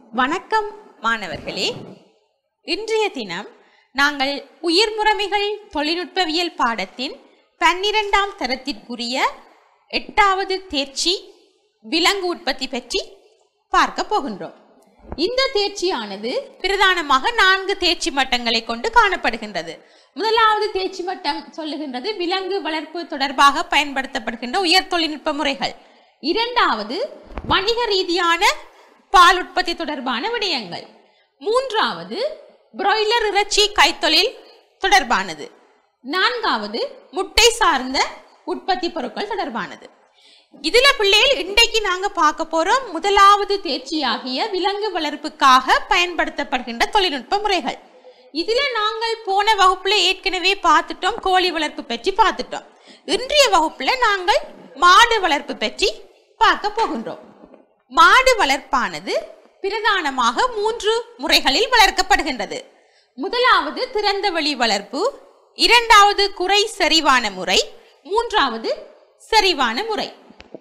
வணக்கம் மாணவர்களே இன்றைய தினம் நாங்கள் உயிர்முறைமைகள் தொழில்நுட்பவியல் பாடத்தின் பன்னிரெண்டாம் தரத்திற்குரிய எட்டாவது தேர்ச்சி விலங்கு உற்பத்தி பற்றி பார்க்க போகின்றோம் இந்த தேர்ச்சியானது பிரதானமாக நான்கு தேர்ச்சி மட்டங்களை கொண்டு காணப்படுகின்றது முதலாவது தேர்ச்சி மட்டம் சொல்லுகின்றது விலங்கு வளர்ப்பு தொடர்பாக பயன்படுத்தப்படுகின்ற உயர் தொழில்நுட்ப முறைகள் இரண்டாவது வணிக ரீதியான பால் உற்பத்தி தொடர்பான விடயங்கள் மூன்றாவது பிராய்லர் இறைச்சி கைத்தொழில் தொடர்பானது நான்காவது முட்டை சார்ந்த உற்பத்தி பொருட்கள் தொடர்பானது இதுல பிள்ளைகள் இன்றைக்கு நாங்க பார்க்க போறோம் முதலாவது தேர்ச்சியாகிய விலங்கு வளர்ப்புக்காக பயன்படுத்தப்படுகின்ற தொழில்நுட்ப முறைகள் இதுல நாங்கள் போன வகுப்புல ஏற்கனவே பார்த்துட்டோம் கோழி வளர்ப்பு பற்றி பார்த்துட்டோம் இன்றைய வகுப்புல நாங்கள் மாடு வளர்ப்பு பற்றி பார்க்க போகின்றோம் மாடு வளர்ப்பானது பிரதானமாக மூன்று முறைகளில் வளர்க்கப்படுகின்றது முதலாவது திறந்த வெளி வளர்ப்பு இரண்டாவது குறை செறிவான முறை மூன்றாவது செறிவான முறை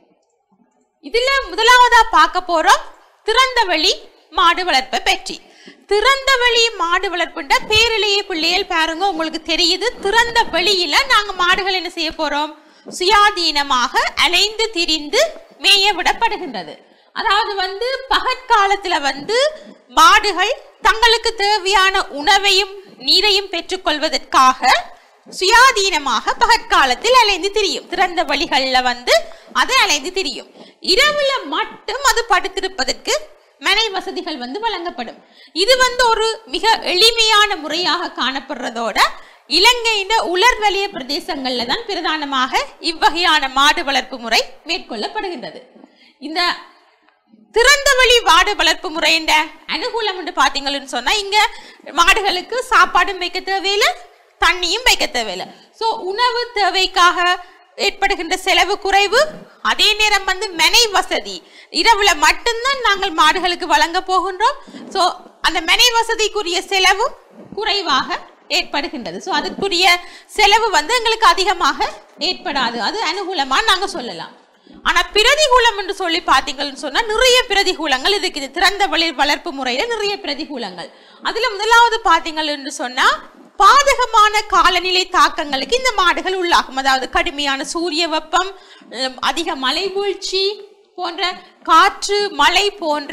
இதுல முதலாவதா பார்க்க போறோம் திறந்த வெளி மாடு வளர்ப்பை பற்றி திறந்த வெளி மாடு வளர்ப்புன்ற பேரிலேயே பிள்ளைகள் பாருங்க உங்களுக்கு தெரியுது திறந்த வெளியில நாங்க மாடுகள் என்ன செய்ய போறோம் சுயாதீனமாக அலைந்து திரிந்து மேய விடப்படுகின்றது அதாவது வந்து பகற்காலத்துல வந்து மாடுகள் தங்களுக்கு தேவையான உணவையும் நீரையும் பெற்றுக்கொள்வதற்காக சுயாதீனமாக பகற்காலத்தில் அலைந்து திரியும் திறந்த வழிகள்ல வந்து அது அலைந்து திரியும் இரவுல மட்டும் அது படுத்திருப்பதற்கு மனை வசதிகள் வந்து வழங்கப்படும் இது வந்து ஒரு மிக எளிமையான முறையாக காணப்படுறதோட இலங்கையின் உலர் வலிய பிரதேசங்கள்ல தான் பிரதானமாக இவ்வகையான மாடு வளர்ப்பு முறை மேற்கொள்ளப்படுகின்றது இந்த திறந்த வழி மாடு வளர்ப்பு முறை என்ற அனுகூலம் என்று பார்த்தீங்கன்னு சொன்னா இங்க மாடுகளுக்கு சாப்பாடும் வைக்க தேவையில்லை தண்ணியும் வைக்க தேவையில்லை ஸோ உணவு தேவைக்காக ஏற்படுகின்ற செலவு குறைவு அதே நேரம் வந்து மெனை வசதி இரவுல மட்டும்தான் நாங்கள் மாடுகளுக்கு வழங்க போகின்றோம் ஸோ அந்த மெனை வசதிக்குரிய செலவும் குறைவாக ஏற்படுகின்றது ஸோ அதுக்குரிய செலவு வந்து எங்களுக்கு அதிகமாக ஏற்படாது அது அனுகூலமா நாங்க சொல்லலாம் ஆனா பிரதிகூலம் என்று சொல்லி பார்த்தீங்கன்னு சொன்னா நிறைய பிரதிகூலங்கள் இருக்குது திறந்த வழி வளர்ப்பு முறையில நிறைய பிரதிகூலங்கள் அதுல முதலாவது பார்த்தீங்கன்னு சொன்னா பாதகமான காலநிலை தாக்கங்களுக்கு இந்த மாடுகள் உள்ளாகும் அதாவது கடுமையான சூரிய வெப்பம் உம், அதிக மழை வீழ்ச்சி போன்ற காற்று மழை போன்ற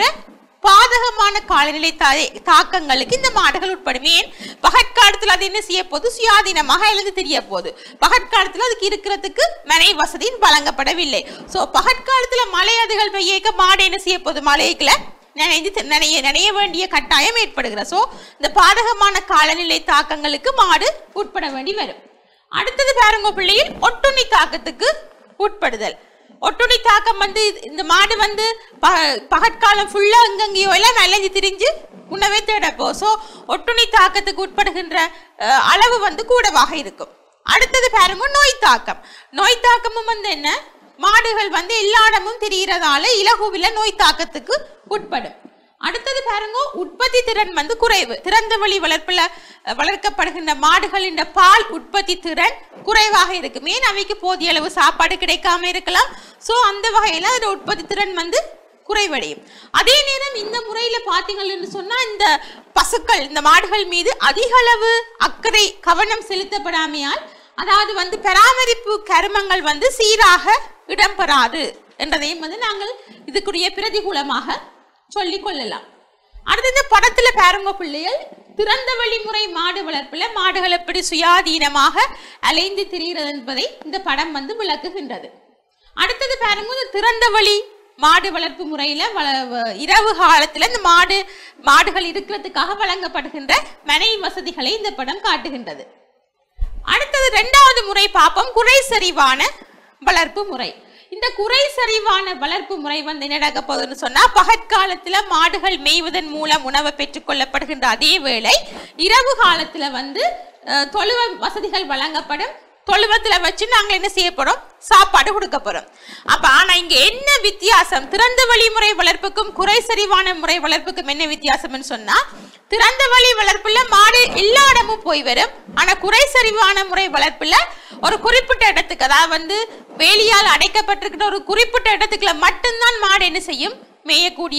பாதகமான காலநிலை தா- தாக்கங்களுக்கு இந்த மாடுகள் உட்படும் ஏன் பகற்காலத்தில் அது என்ன செய்ய போது சுயாதீனமாக எழுந்து தெரிய போகுது பகற்காலத்தில் அதுக்கு இருக்கிறதுக்கு மனை வசதி வழங்கப்படவில்லை ஸோ பகற்காலத்தில் மழை அதிகள் பெய்யக்க மாடு என்ன செய்ய போகுது மழைக்குள்ள நினைந்து தி- நினைய நினைய வேண்டிய கட்டாயம் ஏற்படுகிறது ஸோ இந்த பாதகமான காலநிலை தாக்கங்களுக்கு மாடு உட்பட வேண்டி வரும் அடுத்தது பாருங்க பிள்ளையில் ஒட்டுண்ணி தாக்கத்துக்கு உட்படுதல் ஒட்டுண்ணி தாக்கம் வந்து இது- இந்த மாடு வந்து ப- பகற்காலம் ஃபுல்லா எங்கெங்கேயோ எல்லாம் நலைஞ்சு திரிஞ்சு உணவை தேடப்போ ஸோ ஒட்டுண்ணி தாக்கத்துக்கு உட்படுகின்ற அஹ், அளவு வந்து கூடவாக இருக்கும் அடுத்தது பாருங்க நோய் தாக்கம் நோய் தாக்கமும் வந்து என்ன மாடுகள் வந்து எல்லா இடமும் திரிகிறதால இலகுவில நோய் தாக்கத்துக்கு உட்படும் அடுத்தது பாருங்க உற்பத்தி திறன் வந்து குறைவு திறந்த வழி வளர்ப்புல அஹ், வளர்க்கப்படுகின்ற மாடுகளின் பால் உற்பத்தி திறன் குறைவாக இருக்கும் ஏன் அவைக்கு போதிய அளவு சாப்பாடு கிடைக்காம இருக்கலாம் சோ அந்த வகையில அதோட உற்பத்தி திறன் வந்து குறைவடையும் அதே நேரம் இந்த முறையில பாத்தீங்கன்னு சொன்னா இந்த பசுக்கள் இந்த மாடுகள் மீது அதிக அளவு அக்கறை கவனம் செலுத்தப்படாமையால் அதாவது வந்து பராமரிப்பு கருமங்கள் வந்து சீராக இடம்பெறாது என்றதையும் வந்து நாங்கள் இதுக்குரிய பிரதிகூலமாக சொல்லிக் கொள்ளலாம் அடுத்து இந்த படத்துல பாருங்க பிள்ளைகள் திறந்த வழிமுறை மாடு வளர்ப்புல மாடுகள் எப்படி சுயாதீனமாக அலைந்து திரிகிறது என்பதை இந்த படம் வந்து விளக்குகின்றது அடுத்தது பாருங்க இந்த திறந்த வழி மாடு வளர்ப்பு முறையில வள- வ- இரவு காலத்துல இந்த மாடு மாடுகள் இருக்கிறதுக்காக வழங்கப்படுகின்ற மனை வசதிகளை இந்த படம் காட்டுகின்றது அடுத்தது ரெண்டாவது முறை பார்ப்போம் குறை சரிவான வளர்ப்பு முறை இந்த குறை சரிவான வளர்ப்பு முறை வந்து என்ன நடக்க போகுதுன்னு சொன்னா பகற்காலத்துல மாடுகள் மேய்வதன் மூலம் உணவை பெற்றுக்கொள்ளப்படுகின்ற அதே வேளை இரவு காலத்துல வந்து அஹ், தொழுவ வசதிகள் வழங்கப்படும் தொழுவத்துல வச்சு நாங்க என்ன செய்ய போறோம் சாப்பாடு கொடுக்க போறோம் அப்ப ஆனா இங்க என்ன வித்தியாசம் திறந்த வழி முறை வளர்ப்புக்கும் குறை சரிவான முறை வளர்ப்புக்கும் என்ன வித்தியாசம்னு சொன்னா திறந்த வழி வளர்ப்புல மாடு எல்லா இடமும் போய் வரும் ஆனா குறை சரிவான முறை வளர்ப்புல ஒரு குறிப்பிட்ட இடத்துக்கு அதாவது வந்து வேலியால் அடைக்கப்பட்டிருக்கிற ஒரு குறிப்பிட்ட இடத்துக்குள்ள மட்டும்தான் மாடு என்ன செய்யும் மேயக்கூடிய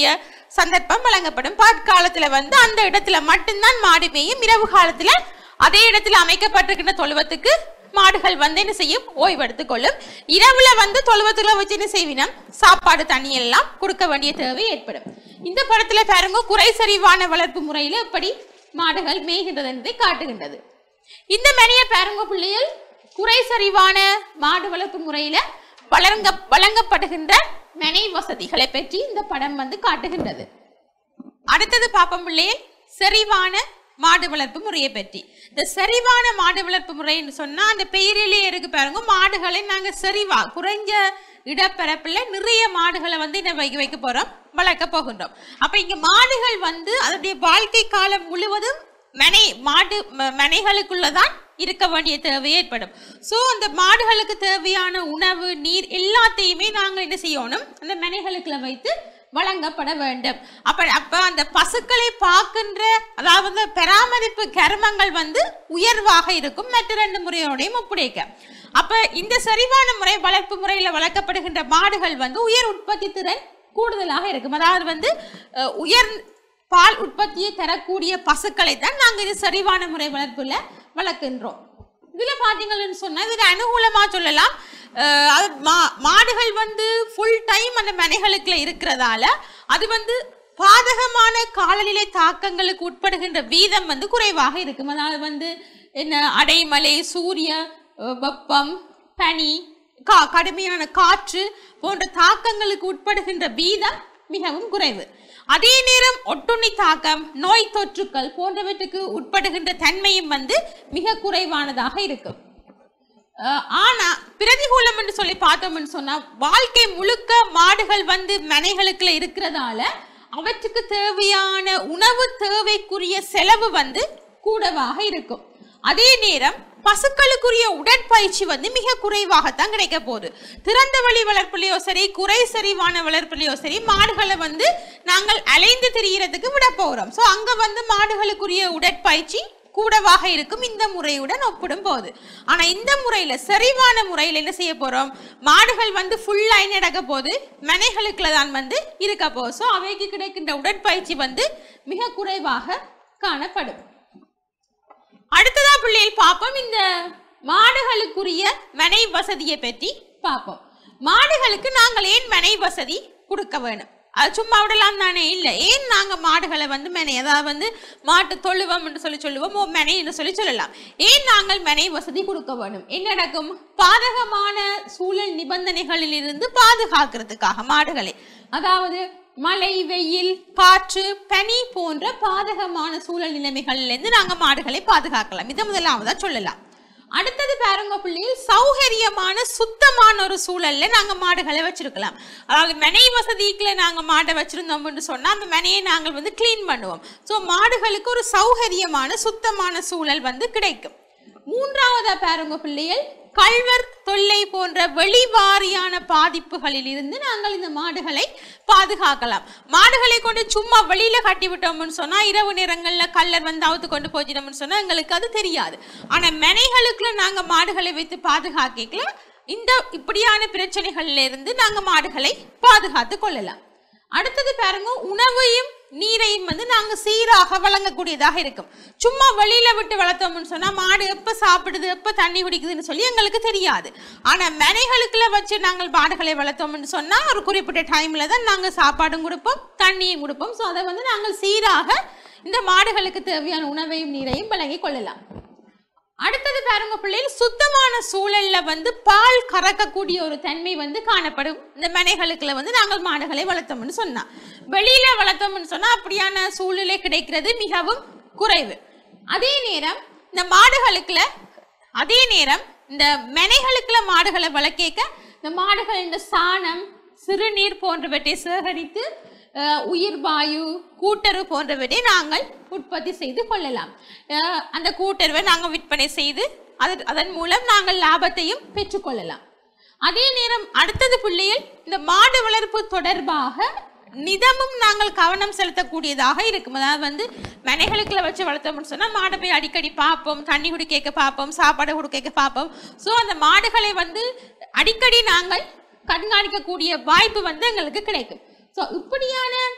சந்தர்ப்பம் வழங்கப்படும் பாற்காலத்துல வந்து அந்த இடத்துல மட்டும்தான் மாடு மேயும் இரவு காலத்துல அதே இடத்துல அமைக்கப்பட்டிருக்கின்ற தொழுவத்துக்கு மாடுகள் வந்து என்ன செய்யும் ஓய்வெடுத்துக் கொள்ளும் இரவுல வந்து தொழுவத்துல வச்சு என்ன செய்வினம் சாப்பாடு தண்ணி எல்லாம் கொடுக்க வேண்டிய தேவை ஏற்படும் இந்த படத்துல பாருங்க குறை சரிவான வளர்ப்பு முறையில எப்படி மாடுகள் மேய்கின்றது என்பதை காட்டுகின்றது இந்த மணிய பாருங்க பிள்ளைகள் குறை சரிவான மாடு வளர்ப்பு முறையில வழங்க வழங்கப்படுகின்ற மனை வசதிகளை பற்றி இந்த படம் வந்து காட்டுகின்றது அடுத்தது பாப்பம் பிள்ளையே செறிவான மாடு வளர்ப்பு முறையை பற்றி இந்த செறிவான மாடு வளர்ப்பு முறைன்னு சொன்னா அந்த பெயரிலே இருக்கு பாருங்க மாடுகளை நாங்க செறிவா குறைஞ்ச இடப்பரப்புல நிறைய மாடுகளை வந்து என்ன வைக்க வைக்க போறோம் வளர்க்க போகின்றோம் அப்ப இங்க மாடுகள் வந்து அதனுடைய வாழ்க்கை காலம் முழுவதும் மனை மாடு ம- மனைகளுக்குள்ளதான் இருக்க வேண்டிய தேவை ஏற்படும் ஸோ அந்த மாடுகளுக்கு தேவையான உணவு நீர் எல்லாத்தையுமே நாங்கள் என்ன செய்யணும் அந்த மனைகளுக்குள்ள வைத்து வழங்கப்பட வேண்டும் அப்ப அப்ப அந்த பசுக்களை பார்க்கின்ற அதாவது அந்த பராமரிப்பு கர்மங்கள் வந்து உயர்வாக இருக்கும் மற்ற ரெண்டு முறையோடையும் ஒப்படைக்க அப்ப இந்த சரிவான முறை வளர்ப்பு முறையில் வளர்க்கப்படுகின்ற மாடுகள் வந்து உயர் உற்பத்தி திறன் கூடுதலாக இருக்கும் அதாவது வந்து அஹ், உயர் பால் உற்பத்தியை தரக்கூடிய பசுக்களை தான் நாங்கள் இது சரிவான முறை வளர்ப்புல வளர்க்கின்றோம் இதுல பாத்தீங்கன்னு சொன்னா இதுல அனுகூலமா சொல்லலாம் அஹ் அது மா- மாடுகள் வந்து ஃபுல் டைம் அந்த மனைகளுக்குள்ள இருக்கிறதால அது வந்து பாதகமான காலநிலை தாக்கங்களுக்கு உட்படுகின்ற வீதம் வந்து குறைவாக இருக்கும் அதாவது வந்து என்ன அடைமழை சூரிய அஹ், வெப்பம் பனி கா கடுமையான காற்று போன்ற தாக்கங்களுக்கு உட்படுகின்ற வீதம் மிகவும் குறைவு அதே நேரம் ஒட்டுண்ணி தாக்கம் நோய் தொற்றுக்கள் போன்றவற்றுக்கு உட்படுகின்ற தன்மையும் வந்து மிக குறைவானதாக இருக்கும் அஹ் ஆனா பிரதிகூலம் என்று சொல்லி பார்த்தோம்னு சொன்னா வாழ்க்கை முழுக்க மாடுகள் வந்து மனைகளுக்குள்ள இருக்கிறதால அவற்றுக்கு தேவையான உணவு தேவைக்குரிய செலவு வந்து கூடவாக இருக்கும் அதே நேரம் பசுக்களுக்குரிய உடற்பயிற்சி வந்து மிக குறைவாகத்தான் கிடைக்க போகுது திறந்த வழி வளர்ப்புலையோ சரி குறை சரிவான வளர்ப்புலையோ சரி மாடுகளை வந்து நாங்கள் அலைந்து திரிகிறதுக்கு விட போகிறோம் ஸோ அங்க வந்து மாடுகளுக்குரிய உடற்பயிற்சி கூடவாக இருக்கும் இந்த முறையுடன் ஒப்பிடும் போது ஆனா இந்த முறையில சரிவான முறையில் என்ன செய்ய போறோம் மாடுகள் வந்து ஃபுல்லா நடக்க போது மனைகளுக்குள்ள தான் வந்து இருக்க போகுது ஸோ அவைக்கு கிடைக்கின்ற உடற்பயிற்சி வந்து மிக குறைவாக காணப்படும் அடுத்ததா பிள்ளைகள் பார்ப்போம் இந்த மாடுகளுக்குரிய மனை வசதியை பற்றி பார்ப்போம் மாடுகளுக்கு நாங்கள் ஏன் மனை வசதி கொடுக்க வேணும் அது சும்மா விடலாம் தானே இல்லை ஏன் நாங்கள் மாடுகளை வந்து மெனை அதாவது வந்து மாட்டு தொழுவம் என்று சொல்லி சொல்லுவோம் ஓ மெனை என்று சொல்லி சொல்லலாம் ஏன் நாங்கள் மெனை வசதி கொடுக்க வேணும் என்ன நடக்கும் பாதகமான சூழல் நிபந்தனைகளில் இருந்து பாதுகாக்கிறதுக்காக மாடுகளை அதாவது மழை வெயில் காற்று பனி போன்ற பாதகமான சூழல் நிலைமைகளிலிருந்து நாங்கள் மாடுகளை பாதுகாக்கலாம் இதை முதலாவதா சொல்லலாம் அடுத்தது பாருங்க பிள்ளைகள் சௌகரியமான சுத்தமான ஒரு சூழல்ல நாங்க மாடுகளை வச்சிருக்கலாம் அதாவது மெனை வசதிக்குள்ள நாங்க மாடை வச்சிருந்தோம்னு சொன்னா அந்த மெனையை நாங்கள் வந்து க்ளீன் பண்ணுவோம் ஸோ மாடுகளுக்கு ஒரு சௌகரியமான சுத்தமான சூழல் வந்து கிடைக்கும் மூன்றாவதா பாருங்க பிள்ளைகள் கள்வர் தொல்லை போன்ற வெளிவாரியான பாதிப்புகளில் இருந்து நாங்கள் இந்த மாடுகளை பாதுகாக்கலாம் மாடுகளை கொண்டு சும்மா வெளியில கட்டி விட்டோம்னு சொன்னா இரவு நேரங்கள்ல கல்லர் வந்து அவுத்து கொண்டு போச்சிட்டோம்னு சொன்னா எங்களுக்கு அது தெரியாது ஆனா மெனைகளுக்குள்ள நாங்க மாடுகளை வைத்து பாதுகாக்கல இந்த இப்படியான பிரச்சனைகள்ல இருந்து நாங்க மாடுகளை பாதுகாத்து கொள்ளலாம் அடுத்தது பாருங்க உணவையும் நீரையும் வந்து நாங்க சீராக வழங்கக்கூடியதாக இருக்கும் சும்மா வெளியில விட்டு வளர்த்தோம்னு சொன்னா மாடு எப்ப சாப்பிடுது எப்ப தண்ணி குடிக்குதுன்னு சொல்லி எங்களுக்கு தெரியாது ஆனா மனைகளுக்குள்ள வச்சு நாங்கள் மாடுகளை வளர்த்தோம்னு சொன்னா ஒரு குறிப்பிட்ட டைம்ல தான் நாங்க சாப்பாடும் கொடுப்போம் தண்ணியும் கொடுப்போம் ஸோ அதை வந்து நாங்கள் சீராக இந்த மாடுகளுக்கு தேவையான உணவையும் நீரையும் வழங்கி கொள்ளலாம் அடுத்தது பாருங்க பிள்ளைகள் சுத்தமான சூழல்ல வந்து பால் கறக்கக்கூடிய ஒரு தன்மை வந்து காணப்படும் இந்த மனைகளுக்குள்ள வந்து நாங்கள் மாடுகளை வளர்த்தோம்னு சொன்னா வெளியில வளர்த்தோம்னு சொன்னா அப்படியான சூழ்நிலை கிடைக்கிறது மிகவும் குறைவு அதே நேரம் இந்த மாடுகளுக்குள்ள அதே நேரம் இந்த மனைகளுக்குள்ள மாடுகளை வளர்க்க இந்த மாடுகள் இந்த சாணம் சிறுநீர் போன்றவற்றை சேகரித்து அஹ், உயிர் வாயு கூட்டுறவு போன்றவற்றை நாங்கள் உற்பத்தி செய்து கொள்ளலாம் அஹ், அந்த கூட்டுறவை நாங்கள் விற்பனை செய்து அது அதன் மூலம் நாங்கள் லாபத்தையும் பெற்றுக்கொள்ளலாம் அதே நேரம் அடுத்தது பிள்ளைகள் இந்த மாடு வளர்ப்பு தொடர்பாக நிதமும் நாங்கள் கவனம் செலுத்தக்கூடியதாக இருக்கும் அதாவது வந்து மனைகளுக்குள்ள வச்சு வளர்த்தோம்னு சொன்னால் மாடை போய் அடிக்கடி பார்ப்போம் தண்ணி குடிக்க பார்ப்போம் சாப்பாடு கொடுக்க பார்ப்போம் ஸோ அந்த மாடுகளை வந்து அடிக்கடி நாங்கள் கண்காணிக்கக்கூடிய வாய்ப்பு வந்து எங்களுக்கு கிடைக்கும் ஸோ இப்படியான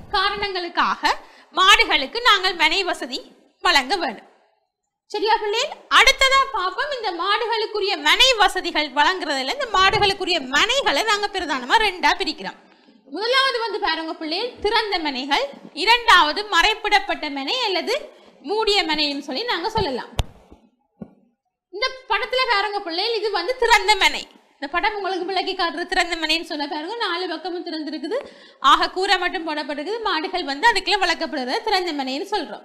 காரணங்களுக்காக மாடுகளுக்கு நாங்கள் மனை வசதி வழங்க வேண்டும் சரியா பிள்ளைகள் அடுத்ததா பார்ப்போம் இந்த மாடுகளுக்குரிய மனை வசதிகள் வழங்குறதுல இந்த மாடுகளுக்குரிய மனைகளை நாங்க பிரதானமா ரெண்டா பிரிக்கிறோம் முதலாவது வந்து பாருங்க பிள்ளைகள் திறந்த மனைகள் இரண்டாவது மறைப்பிடப்பட்ட மனை அல்லது மூடிய மனைன்னு சொல்லி நாங்க சொல்லலாம் இந்த படத்துல பாருங்க பிள்ளைகள் இது வந்து திறந்த மனை இந்த படம் உங்களுக்கு விளக்கி காட்டுற திறந்த மனைன்னு சொன்ன பாருங்க நாலு பக்கமும் திறந்திருக்குது ஆக கூரை மட்டும் போடப்பட்டிருக்குது மாடுகள் வந்து அதுக்குள்ள வளர்க்கப்படுறது திறந்த மனைன்னு சொல்றோம்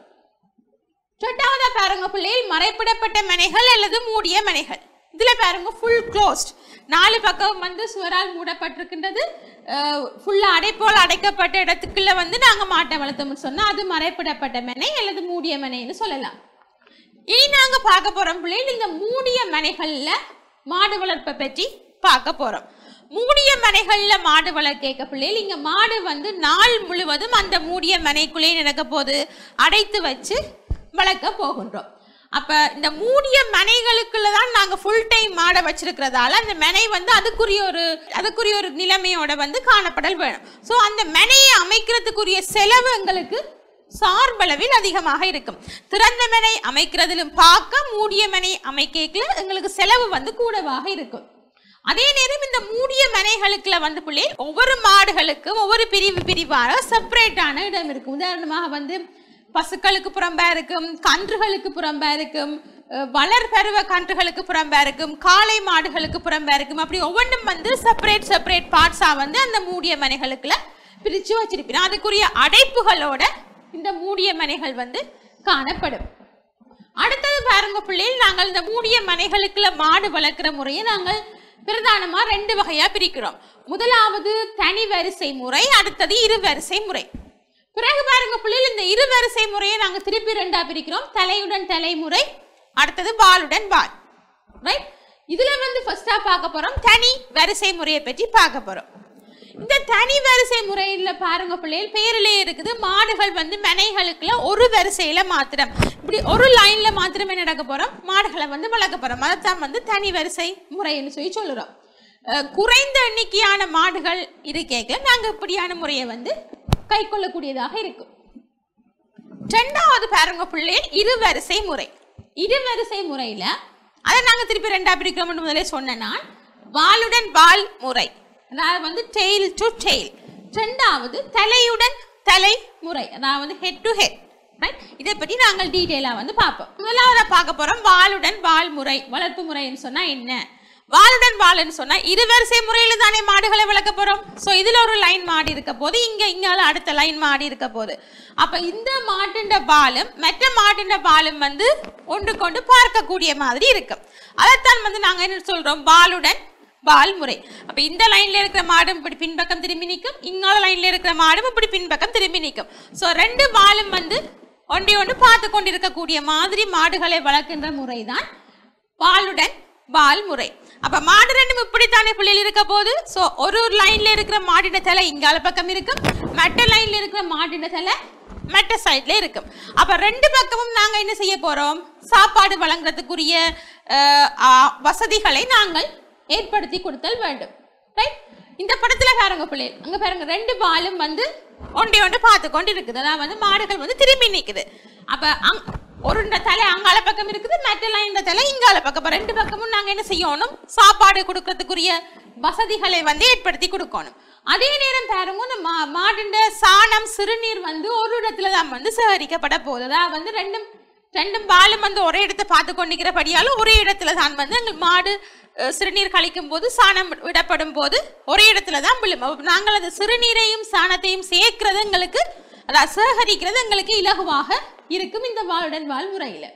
ரெண்டாவதா பாருங்க பிள்ளைகள் மறைப்பிடப்பட்ட மனைகள் அல்லது மூடிய மனைகள் இதுல பாருங்க ஃபுல் க்ளோஸ்ட் நாலு பக்கம் வந்து சுவரால் மூடப்பட்டிருக்கின்றது ஃபுல்லா அடைப்போல் அடைக்கப்பட்ட இடத்துக்குள்ள வந்து நாங்க மாட்டை வளர்த்தோம்னு சொன்னா அது மறைப்பிடப்பட்ட மனை அல்லது மூடிய மனைன்னு சொல்லலாம் இனி நாங்க பார்க்க போறோம் பிள்ளைகள் இந்த மூடிய மனைகள்ல மாடு வளர்ப்பை பற்றி பார்க்க போறோம் மூடிய மனைகள்ல மாடு வளர்க்க பிள்ளைகள் இங்க மாடு வந்து நாள் முழுவதும் அந்த மூடிய மனைக்குள்ளே நடக்க போது அடைத்து வச்சு வளர்க்க போகின்றோம் அப்ப இந்த மூடிய மனைகளுக்குள்ள தான் நாங்க ஃபுல் டைம் மாடை வச்சிருக்கிறதால அந்த மனை வந்து அதுக்குரிய ஒரு அதுக்குரிய ஒரு நிலைமையோட வந்து காணப்படல் வேணும் ஸோ அந்த மனையை அமைக்கிறதுக்குரிய செலவு எங்களுக்கு சார்பளவில் அதிகமாக இருக்கும் திறந்த மனை அமைக்கிறதிலும் பார்க்க மூடிய மனை அமைக்கல எங்களுக்கு செலவு வந்து கூடவாக இருக்கும் அதே நேரம் இந்த மூடிய மனைகளுக்குள்ள வந்து பிள்ளை ஒவ்வொரு மாடுகளுக்கும் ஒவ்வொரு பிரிவு பிரிவாக செப்பரேட்டான இடம் இருக்கும் உதாரணமாக வந்து பசுக்களுக்கு புறம்பா இருக்கும் கன்றுகளுக்கு புறம்பா இருக்கும் அஹ் வளர் பருவ கன்றுகளுக்கு புறம்பா இருக்கும் காளை மாடுகளுக்கு புறம்பா இருக்கும் அப்படி ஒவ்வொன்றும் வந்து செப்பரேட் செப்பரேட் பார்ட்ஸாக வந்து அந்த மூடிய மனைகளுக்குள்ள பிரித்து வச்சிருப்பேன் அதுக்குரிய அடைப்புகளோட இந்த மூடிய மனைகள் வந்து காணப்படும் அடுத்தது பாருங்க பிள்ளைகள் நாங்கள் இந்த மூடிய மனைகளுக்குள்ள மாடு வளர்க்குற முறையை நாங்கள் பிரதானமா ரெண்டு வகையா பிரிக்கிறோம் முதலாவது தனி வரிசை முறை அடுத்தது இரு வரிசை முறை பிறகு பாருங்க பிள்ளைகள் இந்த இரு வரிசை முறையை நாங்க திருப்பி ரெண்டா பிரிக்கிறோம் தலையுடன் தலைமுறை அடுத்தது பாலுடன் பால் ரைட் இதுல வந்து ஃபர்ஸ்டா பார்க்க போறோம் தனி வரிசை முறையை பற்றி பார்க்க போறோம் இந்த தனி வரிசை முறையில் பாருங்க பிள்ளைகள் பேரிலே இருக்குது மாடுகள் வந்து மனைகளுக்குள்ள ஒரு வரிசையில மாத்திரம் இப்படி ஒரு லைன்ல மாத்திரமே நடக்க போறோம் மாடுகளை வந்து வளர்க்க போறோம் அதைத்தான் வந்து தனி வரிசை முறைன்னு சொல்லி சொல்லுறோம் அஹ் குறைந்த எண்ணிக்கையான மாடுகள் இருக்கேக்க நாங்க இப்படியான முறையை வந்து கை கொள்ளக்கூடியதாக இருக்கும் ரெண்டாவது பாருங்க பிள்ளைகள் இருவரிசை முறை இருவரிசை முறையில அதை நாங்க திருப்பி ரெண்டா பிரிக்கிறோம்னு முதலே சொன்னேன் நான் வாளுடன் வால் முறை அதாவது வந்து டெய்ல் டு டெய்ல் ரெண்டாவது தலையுடன் தலை முறை அதாவது ஹெட் டு ஹெட் இதை பற்றி நாங்கள் டீட்டெயிலாக வந்து பார்ப்போம் முதலாவது பார்க்க போறோம் வாளுடன் வால் முறை வளர்ப்பு முறைன்னு சொன்னா என்ன வாளுடன் வாள்னு சொன்னா இருவரிசை முறையில தானே மாடுகளை வளர்க்க போறோம் ஸோ இதுல ஒரு லைன் மாடு இருக்க போது இங்க இங்கால அடுத்த லைன் மாடு இருக்க போது அப்ப இந்த மாட்டுண்ட பாலும் மற்ற மாட்டுண்ட பாலும் வந்து ஒன்று கொண்டு பார்க்கக்கூடிய மாதிரி இருக்கும் அதைத்தான் வந்து நாங்க என்ன சொல்றோம் பாலுடன் பால் முறை அப்ப இந்த லைன்ல இருக்கிற மாடும் இப்படி பின்பக்கம் திரும்பி நிற்கும் இன்னொரு லைன்ல இருக்கிற மாடும் இப்படி பின்பக்கம் திரும்பி நிற்கும் ஸோ ரெண்டு பாலும் வந்து ஒன்றை ஒன்று பார்த்து கொண்டிருக்கக்கூடிய மாதிரி மாடுகளை வளர்க்கின்ற முறைதான் பாலுடன் பால் முறை அப்ப மாடு ரெண்டும் இப்படித்தானே பிள்ளைகள் இருக்க போது ஸோ ஒரு ஒரு லைன்ல இருக்கிற மாடின தலை இங்கால பக்கம் இருக்கும் மற்ற லைன்ல இருக்கிற மாடின தலை மற்ற சைட்ல இருக்கும் அப்ப ரெண்டு பக்கமும் நாங்க என்ன செய்ய போறோம் சாப்பாடு வழங்குறதுக்குரிய அஹ், ஆ, வசதிகளை நாங்கள் ஏற்படுத்தி கொடுத்தல் வேண்டும் ரைட் இந்த படத்துல பாருங்க பிள்ளைகள் அங்க பாருங்க ரெண்டு பாலும் வந்து ஒன்றை ஒன்று பார்த்து கொண்டு இருக்குது அதாவது வந்து மாடுகள் வந்து திரும்பி நிக்குது அப்ப அங் ஒரு இந்த தலை அங்கால பக்கம் இருக்குது மற்ற லைன் தலை இங்கால பக்கம் அப்ப ரெண்டு பக்கமும் நாங்க என்ன செய்யணும் சாப்பாடு கொடுக்கறதுக்குரிய வசதிகளை வந்து ஏற்படுத்தி கொடுக்கணும் அதே நேரம் பாருங்க இந்த மா மாடுண்ட சாணம் சிறுநீர் வந்து ஒரு இடத்துல தான் வந்து சேகரிக்கப்பட போகுது அதாவது வந்து ரெண்டும் ரெண்டும் பாலும் வந்து ஒரே இடத்தை பார்த்து கொண்டிருக்கிறபடியால ஒரே இடத்துல தான் வந்து எங்கள் மாடு அஹ், சிறுநீர் கழிக்கும் போது சாணம் விடப்படும் போது ஒரே இடத்துல தான் விழும் அப்ப நாங்கள் அந்த சிறுநீரையும் சாணத்தையும் சேர்க்கிறது எங்களுக்கு அதாவது சேகரிக்கிறது எங்களுக்கு இலகுவாக இருக்கும் இந்த வாளுடன் வாழ் முறையில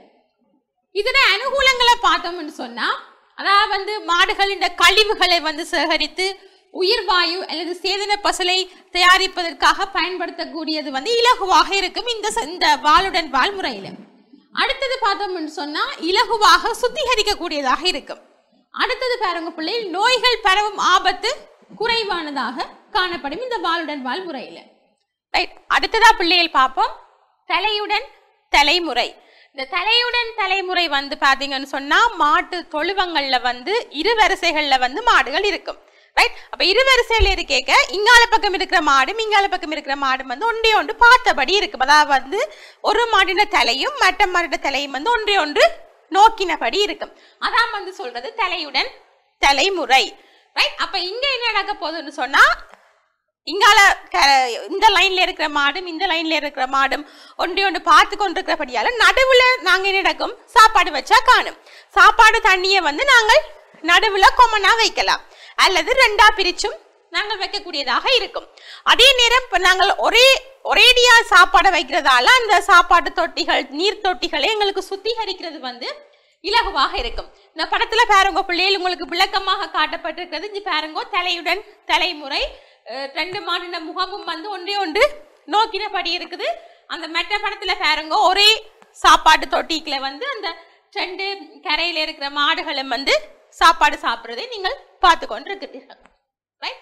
இதோட அனுகூலங்களை பார்த்தோம்னு சொன்னா அதாவது வந்து மாடுகள் இந்த கழிவுகளை வந்து சேகரித்து உயிர்வாயு அல்லது சேதன பசலை தயாரிப்பதற்காக பயன்படுத்தக்கூடியது வந்து இலகுவாக இருக்கும் இந்த ச- இந்த வாளுடன் வால் முறையில அடுத்தது பார்த்தோம்னு சொன்னா இலகுவாக சுத்திகரிக்கக்கூடியதாக இருக்கும் அடுத்தது பாருங்க பிள்ளை நோய்கள் பரவும் ஆபத்து குறைவானதாக காணப்படும் இந்த வாளுடன் வால் முறையில ரைட் அடுத்ததா பிள்ளைகள் பார்ப்போம் தலையுடன் தலைமுறை இந்த தலையுடன் தலைமுறை வந்து பாத்தீங்கன்னு சொன்னா மாட்டு தொழுவங்கள்ல வந்து இரு வரிசைகள்ல வந்து மாடுகள் இருக்கும் ரைட் அப்ப இருவரிசையில இருக்கேக்க இங்கால பக்கம் இருக்கிற மாடும் இங்கால பக்கம் இருக்கிற மாடும் வந்து ஒன்றே ஒன்று பார்த்தபடி இருக்கு அதாவது வந்து ஒரு மாடின தலையும் மற்ற மாடின தலையும் வந்து ஒன்றே ஒன்று நோக்கினபடி இருக்கும் அதான் வந்து சொல்றது தலையுடன் தலைமுறை ரைட் அப்ப இங்க என்ன நடக்க போகுதுன்னு சொன்னா இங்கால க- இந்த லைன்ல இருக்கிற மாடும் இந்த லைன்ல இருக்கிற மாடும் ஒன்றே ஒன்று பார்த்து கொண்டிருக்கிறபடியால நடுவுல நாங்க என்ன நடக்கும் சாப்பாடு வச்சா காணும் சாப்பாடு தண்ணியை வந்து நாங்கள் நடுவுல கொமனா வைக்கலாம் அல்லது ரெண்டா பிரிச்சும் நாங்கள் வைக்கக்கூடியதாக இருக்கும் அதே நேரம் இப்ப நாங்கள் ஒரே ஒரேடியா சாப்பாடை வைக்கிறதால அந்த சாப்பாடு தொட்டிகள் நீர் தொட்டிகளை எங்களுக்கு சுத்திகரிக்கிறது வந்து இலகுவாக இருக்கும் இந்த படத்துல பாருங்க பிள்ளைகள் உங்களுக்கு விளக்கமாக காட்டப்பட்டிருக்கிறது இங்க பாருங்க தலையுடன் தலைமுறை அஹ், ரெண்டு மாநில முகமும் வந்து ஒன்றே ஒன்று நோக்கினபடி இருக்குது அந்த மெட்ட படத்துல பாருங்க ஒரே சாப்பாட்டு தொட்டிக்குள்ள வந்து அந்த ரெண்டு கரையில இருக்கிற மாடுகளும் வந்து சாப்பாடு சாப்பிடுறதை நீங்கள் பார்த்து கொண்டு இருக்கிறீர்கள் ரைட்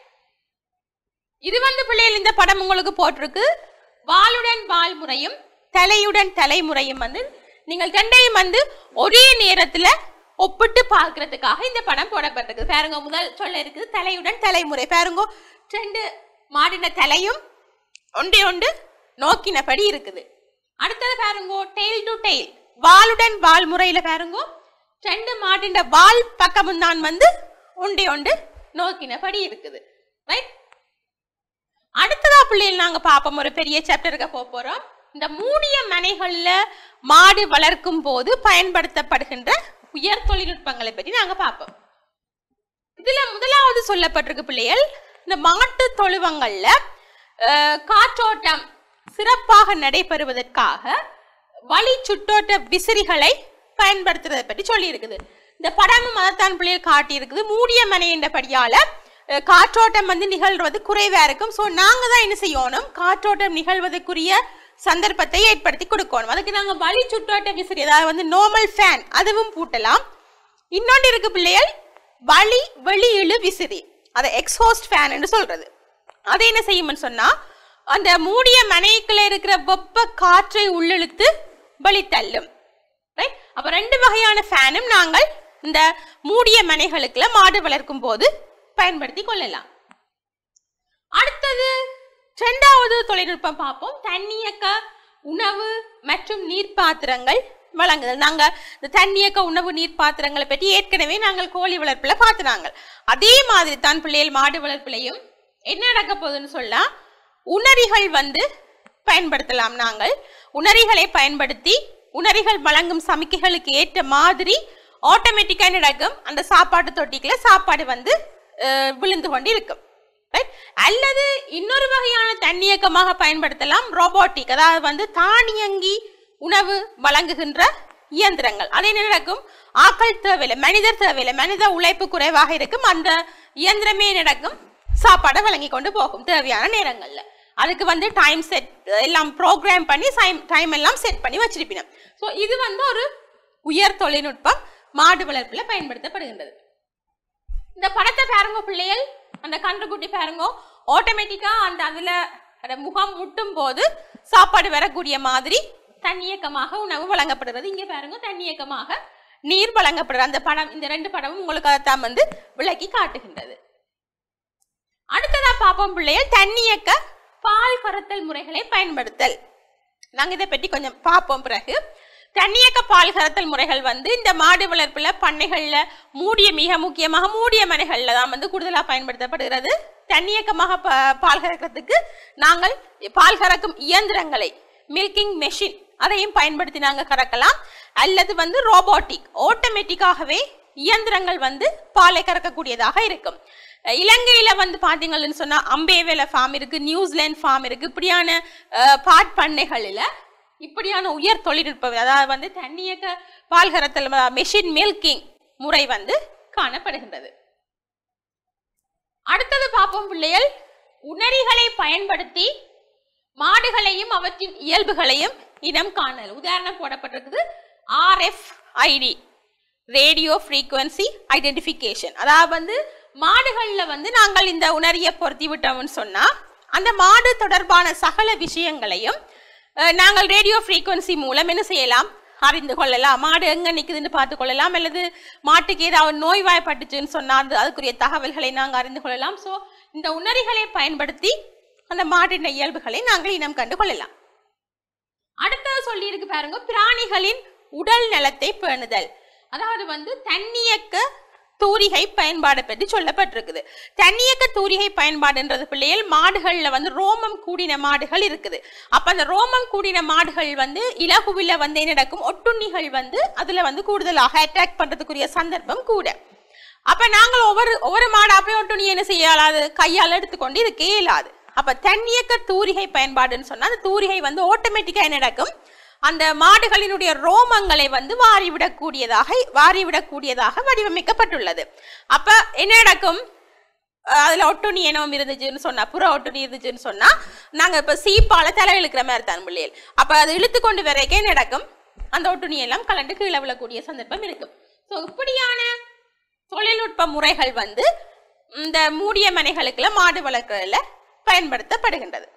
இது வந்து பிள்ளைகள் இந்த படம் உங்களுக்கு போட்டிருக்கு வாளுடன் வால் முறையும் தலையுடன் தலைமுறையும் வந்து நீங்கள் ரெண்டையும் வந்து ஒரே நேரத்துல ஒப்பிட்டு பார்க்கிறதுக்காக இந்த படம் போடப்பட்டிருக்கு பாருங்க முதல் சொல்ல இருக்குது தலையுடன் தலைமுறை பாருங்க ரெண்டு மாடின தலையும் ஒன்றே ஒன்று நோக்கினபடி இருக்குது அடுத்தது பாருங்க டெய்ல் டு டெய்ல் வாளுடன் வால் முறையில பாருங்க ரெண்டு மாடின வால் பக்கமும் தான் வந்து ஒன்றே ஒன்று நோக்கினபடி இருக்குது ரைட் அடுத்ததா பிள்ளைகள் நாங்க பார்ப்போம் ஒரு பெரிய சாப்டருக்கு போக போறோம் இந்த மூடிய மனைகள்ல மாடு வளர்க்கும் போது பயன்படுத்தப்படுகின்ற உயர் தொழில்நுட்பங்களை பற்றி நாங்க பார்ப்போம் இதுல முதலாவது சொல்லப்பட்டிருக்கு பிள்ளைகள் இந்த மாட்டு தொழுவங்கள்ல அஹ், காற்றோட்டம் சிறப்பாக நடைபெறுவதற்காக வழி சுற்றோட்ட விசிறிகளை பயன்படுத்துறதை பற்றி சொல்லி இருக்குது இந்த படமும் அதைத்தான் பிள்ளைகள் காட்டி இருக்குது மூடிய மனை என்றபடியால அஹ், காற்றோட்டம் வந்து நிகழ்வது குறைவா இருக்கும் ஸோ நாங்க தான் என்ன செய்யணும் காற்றோட்டம் நிகழ்வதற்குரிய சந்தர்ப்பத்தை ஏற்படுத்தி கொடுக்கணும் அதுக்கு நாங்க வழி சுற்றோட்ட விசிறி அதாவது வந்து நார்மல் ஃபேன் அதுவும் பூட்டலாம் இன்னொன்று இருக்கு பிள்ளைகள் வழி வெளியிழு விசிறி அதை எக்ஸ்ஹோஸ்ட் ஃபேன் என்று சொல்றது அது என்ன செய்யும்னு சொன்னா அந்த மூடிய மனைக்குள்ள இருக்கிற வெப்ப காற்றை உள்ளிழுத்து வெளித்தள்ளும் ரைட் அப்ப ரெண்டு வகையான ஃபேனும் நாங்கள் இந்த மூடிய மனைகளுக்குள்ள மாடு வளர்க்கும் போது பயன்படுத்தி கொள்ளலாம் அடுத்தது இரண்டாவது தொழில்நுட்பம் பார்ப்போம் தன்னியக்க உணவு மற்றும் நீர் பாத்திரங்கள் வழங்குதல் நாங்க இந்த தன்னியக்க உணவு நீர் பாத்திரங்களை பற்றி ஏற்கனவே நாங்கள் கோழி வளர்ப்புல பார்த்துனாங்க அதே மாதிரி தான் பிள்ளைகள் மாடு வளர்ப்புலையும் என்ன நடக்க போகுதுன்னு சொல்லா உணரிகள் வந்து பயன்படுத்தலாம் நாங்கள் உணரிகளை பயன்படுத்தி உணரிகள் வழங்கும் சமிக்கைகளுக்கு ஏற்ற மாதிரி ஆட்டோமேட்டிக்காக நடக்கும் அந்த சாப்பாட்டு தொட்டிக்குள்ள சாப்பாடு வந்து அஹ், விழுந்து கொண்டு இருக்கும் Right? அல்லது இன்னொரு வகையான தன்னியக்கமாக பயன்படுத்தலாம் ரோபோட்டிக் அதாவது வந்து தானியங்கி உணவு வழங்குகின்ற இயந்திரங்கள் அது என்ன நடக்கும் ஆக்கள் தேவையில்லை மனிதர் தேவையில்லை மனித உழைப்பு குறைவாக இருக்கும் அந்த இயந்திரமே நடக்கும் சாப்பாடை வழங்கி கொண்டு போகும் தேவையான நேரங்கள்ல அதுக்கு வந்து டைம் செட் எல்லாம் ப்ரோக்ராம் பண்ணி டைம் எல்லாம் செட் பண்ணி வச்சிருப்பினோம் ஸோ இது வந்து ஒரு உயர் தொழில்நுட்பம் மாடு வளர்ப்புல பயன்படுத்தப்படுகின்றது இந்த படத்தை பாருங்க பிள்ளைகள் அந்த கன்றுக்குட்டி பாருங்க ஆட்டோமேட்டிக்கா அந்த அதுல அந்த முகம் முட்டும் போது சாப்பாடு வரக்கூடிய மாதிரி தன்னியக்கமாக உணவு வழங்கப்படுகிறது இங்க பாருங்க தன்னியக்கமாக நீர் வழங்கப்படுறது அந்த படம் இந்த ரெண்டு படமும் உங்களுக்கு அதைத்தான் வந்து விளக்கி காட்டுகின்றது அடுத்ததா பார்ப்போம் பிள்ளைகள் தன்னியக்க பால் கறத்தல் முறைகளை பயன்படுத்தல் நாங்க இதை பற்றி கொஞ்சம் பார்ப்போம் பிறகு தன்னியக்க பால் கறத்தல் முறைகள் வந்து இந்த மாடு வளர்ப்புல பண்ணைகள்ல மூடிய மிக முக்கியமாக மூடிய மனைகள்ல தான் வந்து கூடுதலா பயன்படுத்தப்படுகிறது தன்னியக்கமாக ப- பால் கறக்கிறதுக்கு நாங்கள் பால் கறக்கும் இயந்திரங்களை மில்கிங் மெஷின் அதையும் பயன்படுத்தி நாங்க கறக்கலாம் அல்லது வந்து ரோபோட்டிக் ஆட்டோமேட்டிக்காகவே இயந்திரங்கள் வந்து பாலை கறக்கக்கூடியதாக இருக்கும் அஹ் இலங்கையில வந்து பாத்தீங்கன்னு சொன்னா அம்பேவேல ஃபார்ம் இருக்கு நியூசிலாந்து ஃபார்ம் இருக்கு இப்படியான அஹ், பாட் பண்ணைகளில இப்படியான உயர் தொழில்நுட்பம் அதாவது வந்து தன்னியக்க பால் கறத்தல் மெஷின் மில்கிங் முறை வந்து காணப்படுகின்றது அடுத்தது பார்ப்போம் பிள்ளைகள் உணரிகளை பயன்படுத்தி மாடுகளையும் அவற்றின் இயல்புகளையும் இனம் காணல் உதாரணம் போடப்பட்டிருக்குது RF ID radio frequency identification அதாவது வந்து மாடுகள்ல வந்து நாங்கள் இந்த உணரிய பொருத்தி விட்டோம்னு சொன்னா அந்த மாடு தொடர்பான சகல விஷயங்களையும் அஹ், நாங்கள் ரேடியோ ஃப்ரீக்குவன்சி மூலம் என்ன செய்யலாம் அறிந்து கொள்ளலாம் மாடு எங்க நிக்குதுன்னு பார்த்து கொள்ளலாம் அல்லது மாட்டுக்கு ஏதாவது நோய்வாய்ப்பட்டுச்சுன்னு சொன்னா அது அதுக்குரிய தகவல்களை நாங்கள் அறிந்து கொள்ளலாம் ஸோ இந்த உணரிகளை பயன்படுத்தி அந்த மாட்டின் இயல்புகளை நாங்கள் இனம் கண்டு கொள்ளலாம் அடுத்தது சொல்லி இருக்கு பாருங்க பிராணிகளின் உடல் நலத்தை பேணுதல் அதாவது வந்து தன்னியக்க தூரிகை பயன்பாடு பற்றி சொல்லப்பட்டிருக்குது தன்னியக்க தூரிகை பயன்பாடுன்றது பிள்ளைகள் மாடுகள்ல வந்து ரோமம் கூடின மாடுகள் இருக்குது அப்ப அந்த ரோமம் கூடின மாடுகள் வந்து இலகுவில வந்து என்ன நடக்கும் ஒட்டுண்ணிகள் வந்து அதுல வந்து கூடுதலாக அட்டாக் பண்றதுக்குரிய சந்தர்ப்பம் கூட அப்ப நாங்கள் ஒவ்வொரு ஒவ்வொரு மாடா போய் ஒட்டுண்ணி என்ன செய்யலாது கையால் எடுத்துக்கொண்டு இது இயலாது அப்ப தன்னியக்க தூரிகை பயன்பாடுன்னு சொன்னா அந்த தூரிகை வந்து ஆட்டோமேட்டிக்கா என்ன நடக்கும் அந்த மாடுகளினுடைய ரோமங்களை வந்து வாரிவிடக்கூடியதாக வாரிவிடக்கூடியதாக வடிவமைக்கப்பட்டுள்ளது அப்ப என்ன நடக்கும் அஹ் அதுல ஒட்டுண்ணி இனம் இருந்துச்சுன்னு சொன்னா புற ஒட்டுண்ணி இருந்துச்சுன்னு சொன்னா நாங்க இப்ப சீப்பால தலை இழுக்கிற மாதிரி தான் பிள்ளைகள் அப்ப அது இழுத்து கொண்டு வரைக்கே நடக்கும் அந்த ஒட்டுண்ணி எல்லாம் கலண்டு கீழே விழக்கூடிய சந்தர்ப்பம் இருக்கும் ஸோ இப்படியான தொழில்நுட்ப முறைகள் வந்து இந்த மூடிய மனைகளுக்குள்ள மாடு வளர்க்கறதுல பயன்படுத்தப்படுகின்றது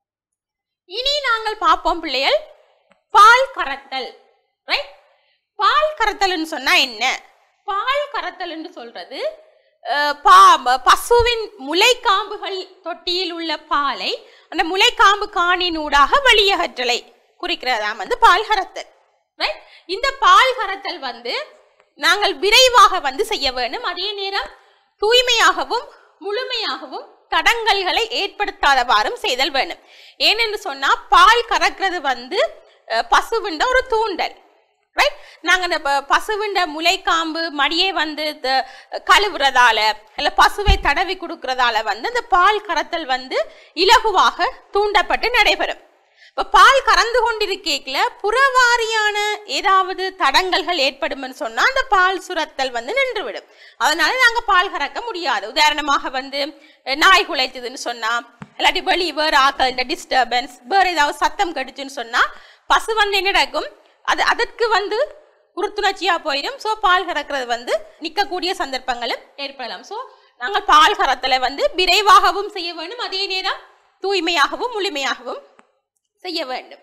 இனி நாங்கள் பார்ப்போம் பிள்ளைகள் பால் கறத்தல் ரைட் பால் கறத்தல்னு சொன்னா என்ன பால் கறத்தல்னு சொல்றது அஹ், பா- பசுவின் முளைக்காம்புகள் தொட்டியில் உள்ள பாலை அந்த முளைக்காம்பு காணினூடாக வெளியகற்றலை குறிக்கிறதா வந்து பால் கறத்தல் ரைட் இந்த பால் கறத்தல் வந்து நாங்கள் விரைவாக வந்து செய்ய வேண்டும் அதே நேரம் தூய்மையாகவும் முழுமையாகவும் தடங்கல்களை ஏற்படுத்தாதவாறும் செய்தல் வேண்டும் ஏனென்று சொன்னா பால் கறக்கிறது வந்து அஹ், பசுவிண்ட ஒரு தூண்டல் ரைட் நாங்க இந்த ப- பசுவிண்ட முளைக்காம்பு மடியை வந்து த- கழுவுறதால இல்ல பசுவை தடவி கொடுக்கறதால வந்து அந்த பால் கறத்தல் வந்து இலகுவாக தூண்டப்பட்டு நடைபெறும் இப்ப பால் கறந்து கொண்டிருக்கேக்கல புறவாரியான ஏதாவது தடங்கல்கள் ஏற்படும்னு சொன்னா அந்த பால் சுரத்தல் வந்து நின்றுவிடும் அதனால நாங்க பால் கறக்க முடியாது உதாரணமாக வந்து அஹ், நாய் குலைச்சதுன்னு சொன்னா இல்லாட்டி வெளி வேறு ஆக்கள் இந்த டிஸ்டர்பன்ஸ் வேறு ஏதாவது சத்தம் கடிச்சுன்னு சொன்னா பசு வந்து என்ன நடக்கும் அது அதற்கு வந்து உறுத்துணர்ச்சியா போயிடும் ஸோ பால் கறக்கிறது வந்து நிற்கக்கூடிய சந்தர்ப்பங்களும் ஏற்படலாம் ஸோ நாங்கள் பால் கறத்தலை வந்து விரைவாகவும் செய்ய வேண்டும் அதே நேரம் தூய்மையாகவும் முழுமையாகவும் செய்ய வேண்டும்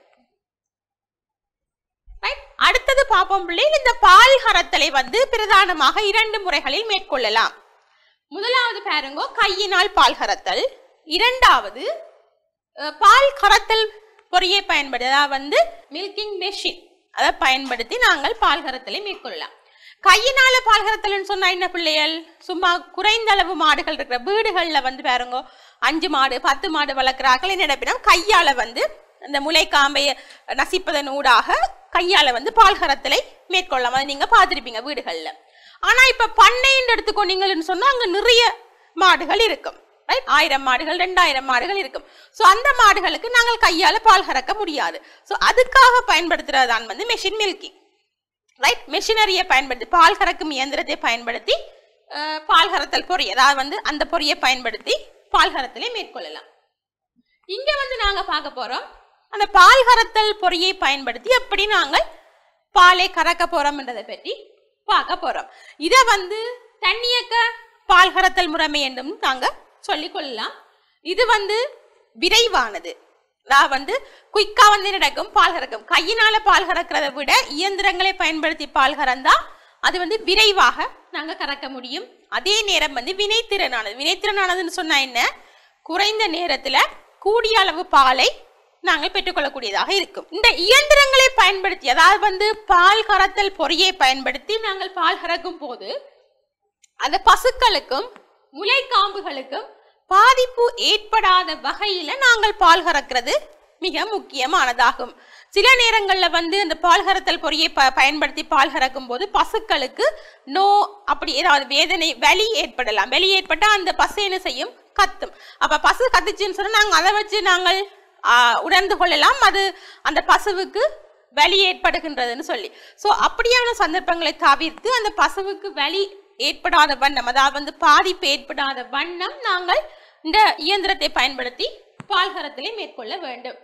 Right? அடுத்தது பார்ப்போம் பிள்ளைகள் இந்த பால் கறத்தலை வந்து பிரதானமாக இரண்டு முறைகளில் மேற்கொள்ளலாம் முதலாவது பாருங்க கையினால் பால் கறத்தல் இரண்டாவது அஹ், பால் கறத்தல் பொறியை பயன்படுத்தி அதாவது வந்து மில்கிங் மெஷின் அதை பயன்படுத்தி நாங்கள் பால் கறத்தலை மேற்கொள்ளலாம் கையினால பால் கறத்தல்னு சொன்னா என்ன பிள்ளைகள் சும்மா குறைந்த அளவு மாடுகள் இருக்கிற வீடுகள்ல வந்து பாருங்க அஞ்சு மாடு பத்து மாடு வளர்க்குறார்கள் என்ன நடப்பினா கையால வந்து அந்த முளைக்காம்பை நசிப்பதன் ஊடாக கையால வந்து பால் கறத்தலை மேற்கொள்ளலாம் அதை நீங்க பார்த்திருப்பீங்க வீடுகள்ல ஆனா இப்ப பண்ணைன்னு எடுத்துக்கொண்டீங்கன்னு சொன்னா அங்க நிறைய மாடுகள் இருக்கும் ரைட் ஆயிரம் மாடுகள் ரெண்டாயிரம் மாடுகள் இருக்கும் ஸோ அந்த மாடுகளுக்கு நாங்கள் கையால பால் கறக்க முடியாது ஸோ அதுக்காக பயன்படுத்துறதுதான் வந்து மெஷின் மில்கிங் ரைட் மெஷினரியை பயன்படுத்தி பால் கறக்கும் இயந்திரத்தை பயன்படுத்தி அஹ், பால் கறத்தல் பொறி அதாவது வந்து அந்த பொறியை பயன்படுத்தி பால் கறத்தலை மேற்கொள்ளலாம் இங்க வந்து நாங்க பார்க்க போறோம் அந்த பால் கறத்தல் பொறியை பயன்படுத்தி எப்படி நாங்கள் பாலை கறக்க போறோம்ன்றதை பற்றி பார்க்க போறோம் இதை வந்து தன்னியக்க பால் கறத்தல் முறைமை என்றும் நாங்க சொல்லிக் கொள்ளலாம் இது வந்து விரைவானது அதாவது வந்து குயிக்கா வந்து என்ன நடக்கும் பால் கறக்கும் கையினால பால் கறக்கிறத விட இயந்திரங்களை பயன்படுத்தி பால் கறந்தா அது வந்து விரைவாக நாங்க கறக்க முடியும் அதே நேரம் வந்து வினைத்திறனானது வினைத்திறனானதுன்னு சொன்னா என்ன குறைந்த நேரத்துல கூடிய அளவு பாலை நாங்கள் பெற்றுக்கொள்ளக்கூடியதாக இருக்கும் இந்த இயந்திரங்களை பயன்படுத்தி அதாவது வந்து பால் கறத்தல் பொறியை பயன்படுத்தி நாங்கள் பால் கறக்கும் போது அந்த பசுக்களுக்கும் முளைக்காம்புகளுக்கும் பாதிப்பு ஏற்படாத வகையில நாங்கள் பால் கறக்கிறது மிக முக்கியமானதாகும் சில நேரங்கள்ல வந்து அந்த பால் கறத்தல் பொறியை ப பயன்படுத்தி பால் கறக்கும் போது பசுக்களுக்கு நோ அப்படி ஏதாவது வேதனை வலி ஏற்படலாம் வலி ஏற்பட்டா அந்த பசு என்ன செய்யும் கத்தும் அப்ப பசு கத்துச்சுன்னு சொன்னா நாங்க அதை வச்சு நாங்கள் ஆஹ், உணர்ந்து கொள்ளலாம் அது அந்த பசுவுக்கு வலி ஏற்படுகின்றதுன்னு சொல்லி ஸோ அப்படியான சந்தர்ப்பங்களை தவிர்த்து அந்த பசுவுக்கு வலி ஏற்படாத வண்ணம் அதாவது வந்து பாதிப்பு ஏற்படாத வண்ணம் நாங்கள் இந்த இயந்திரத்தை பயன்படுத்தி பால்கரத்திலே மேற்கொள்ள வேண்டும்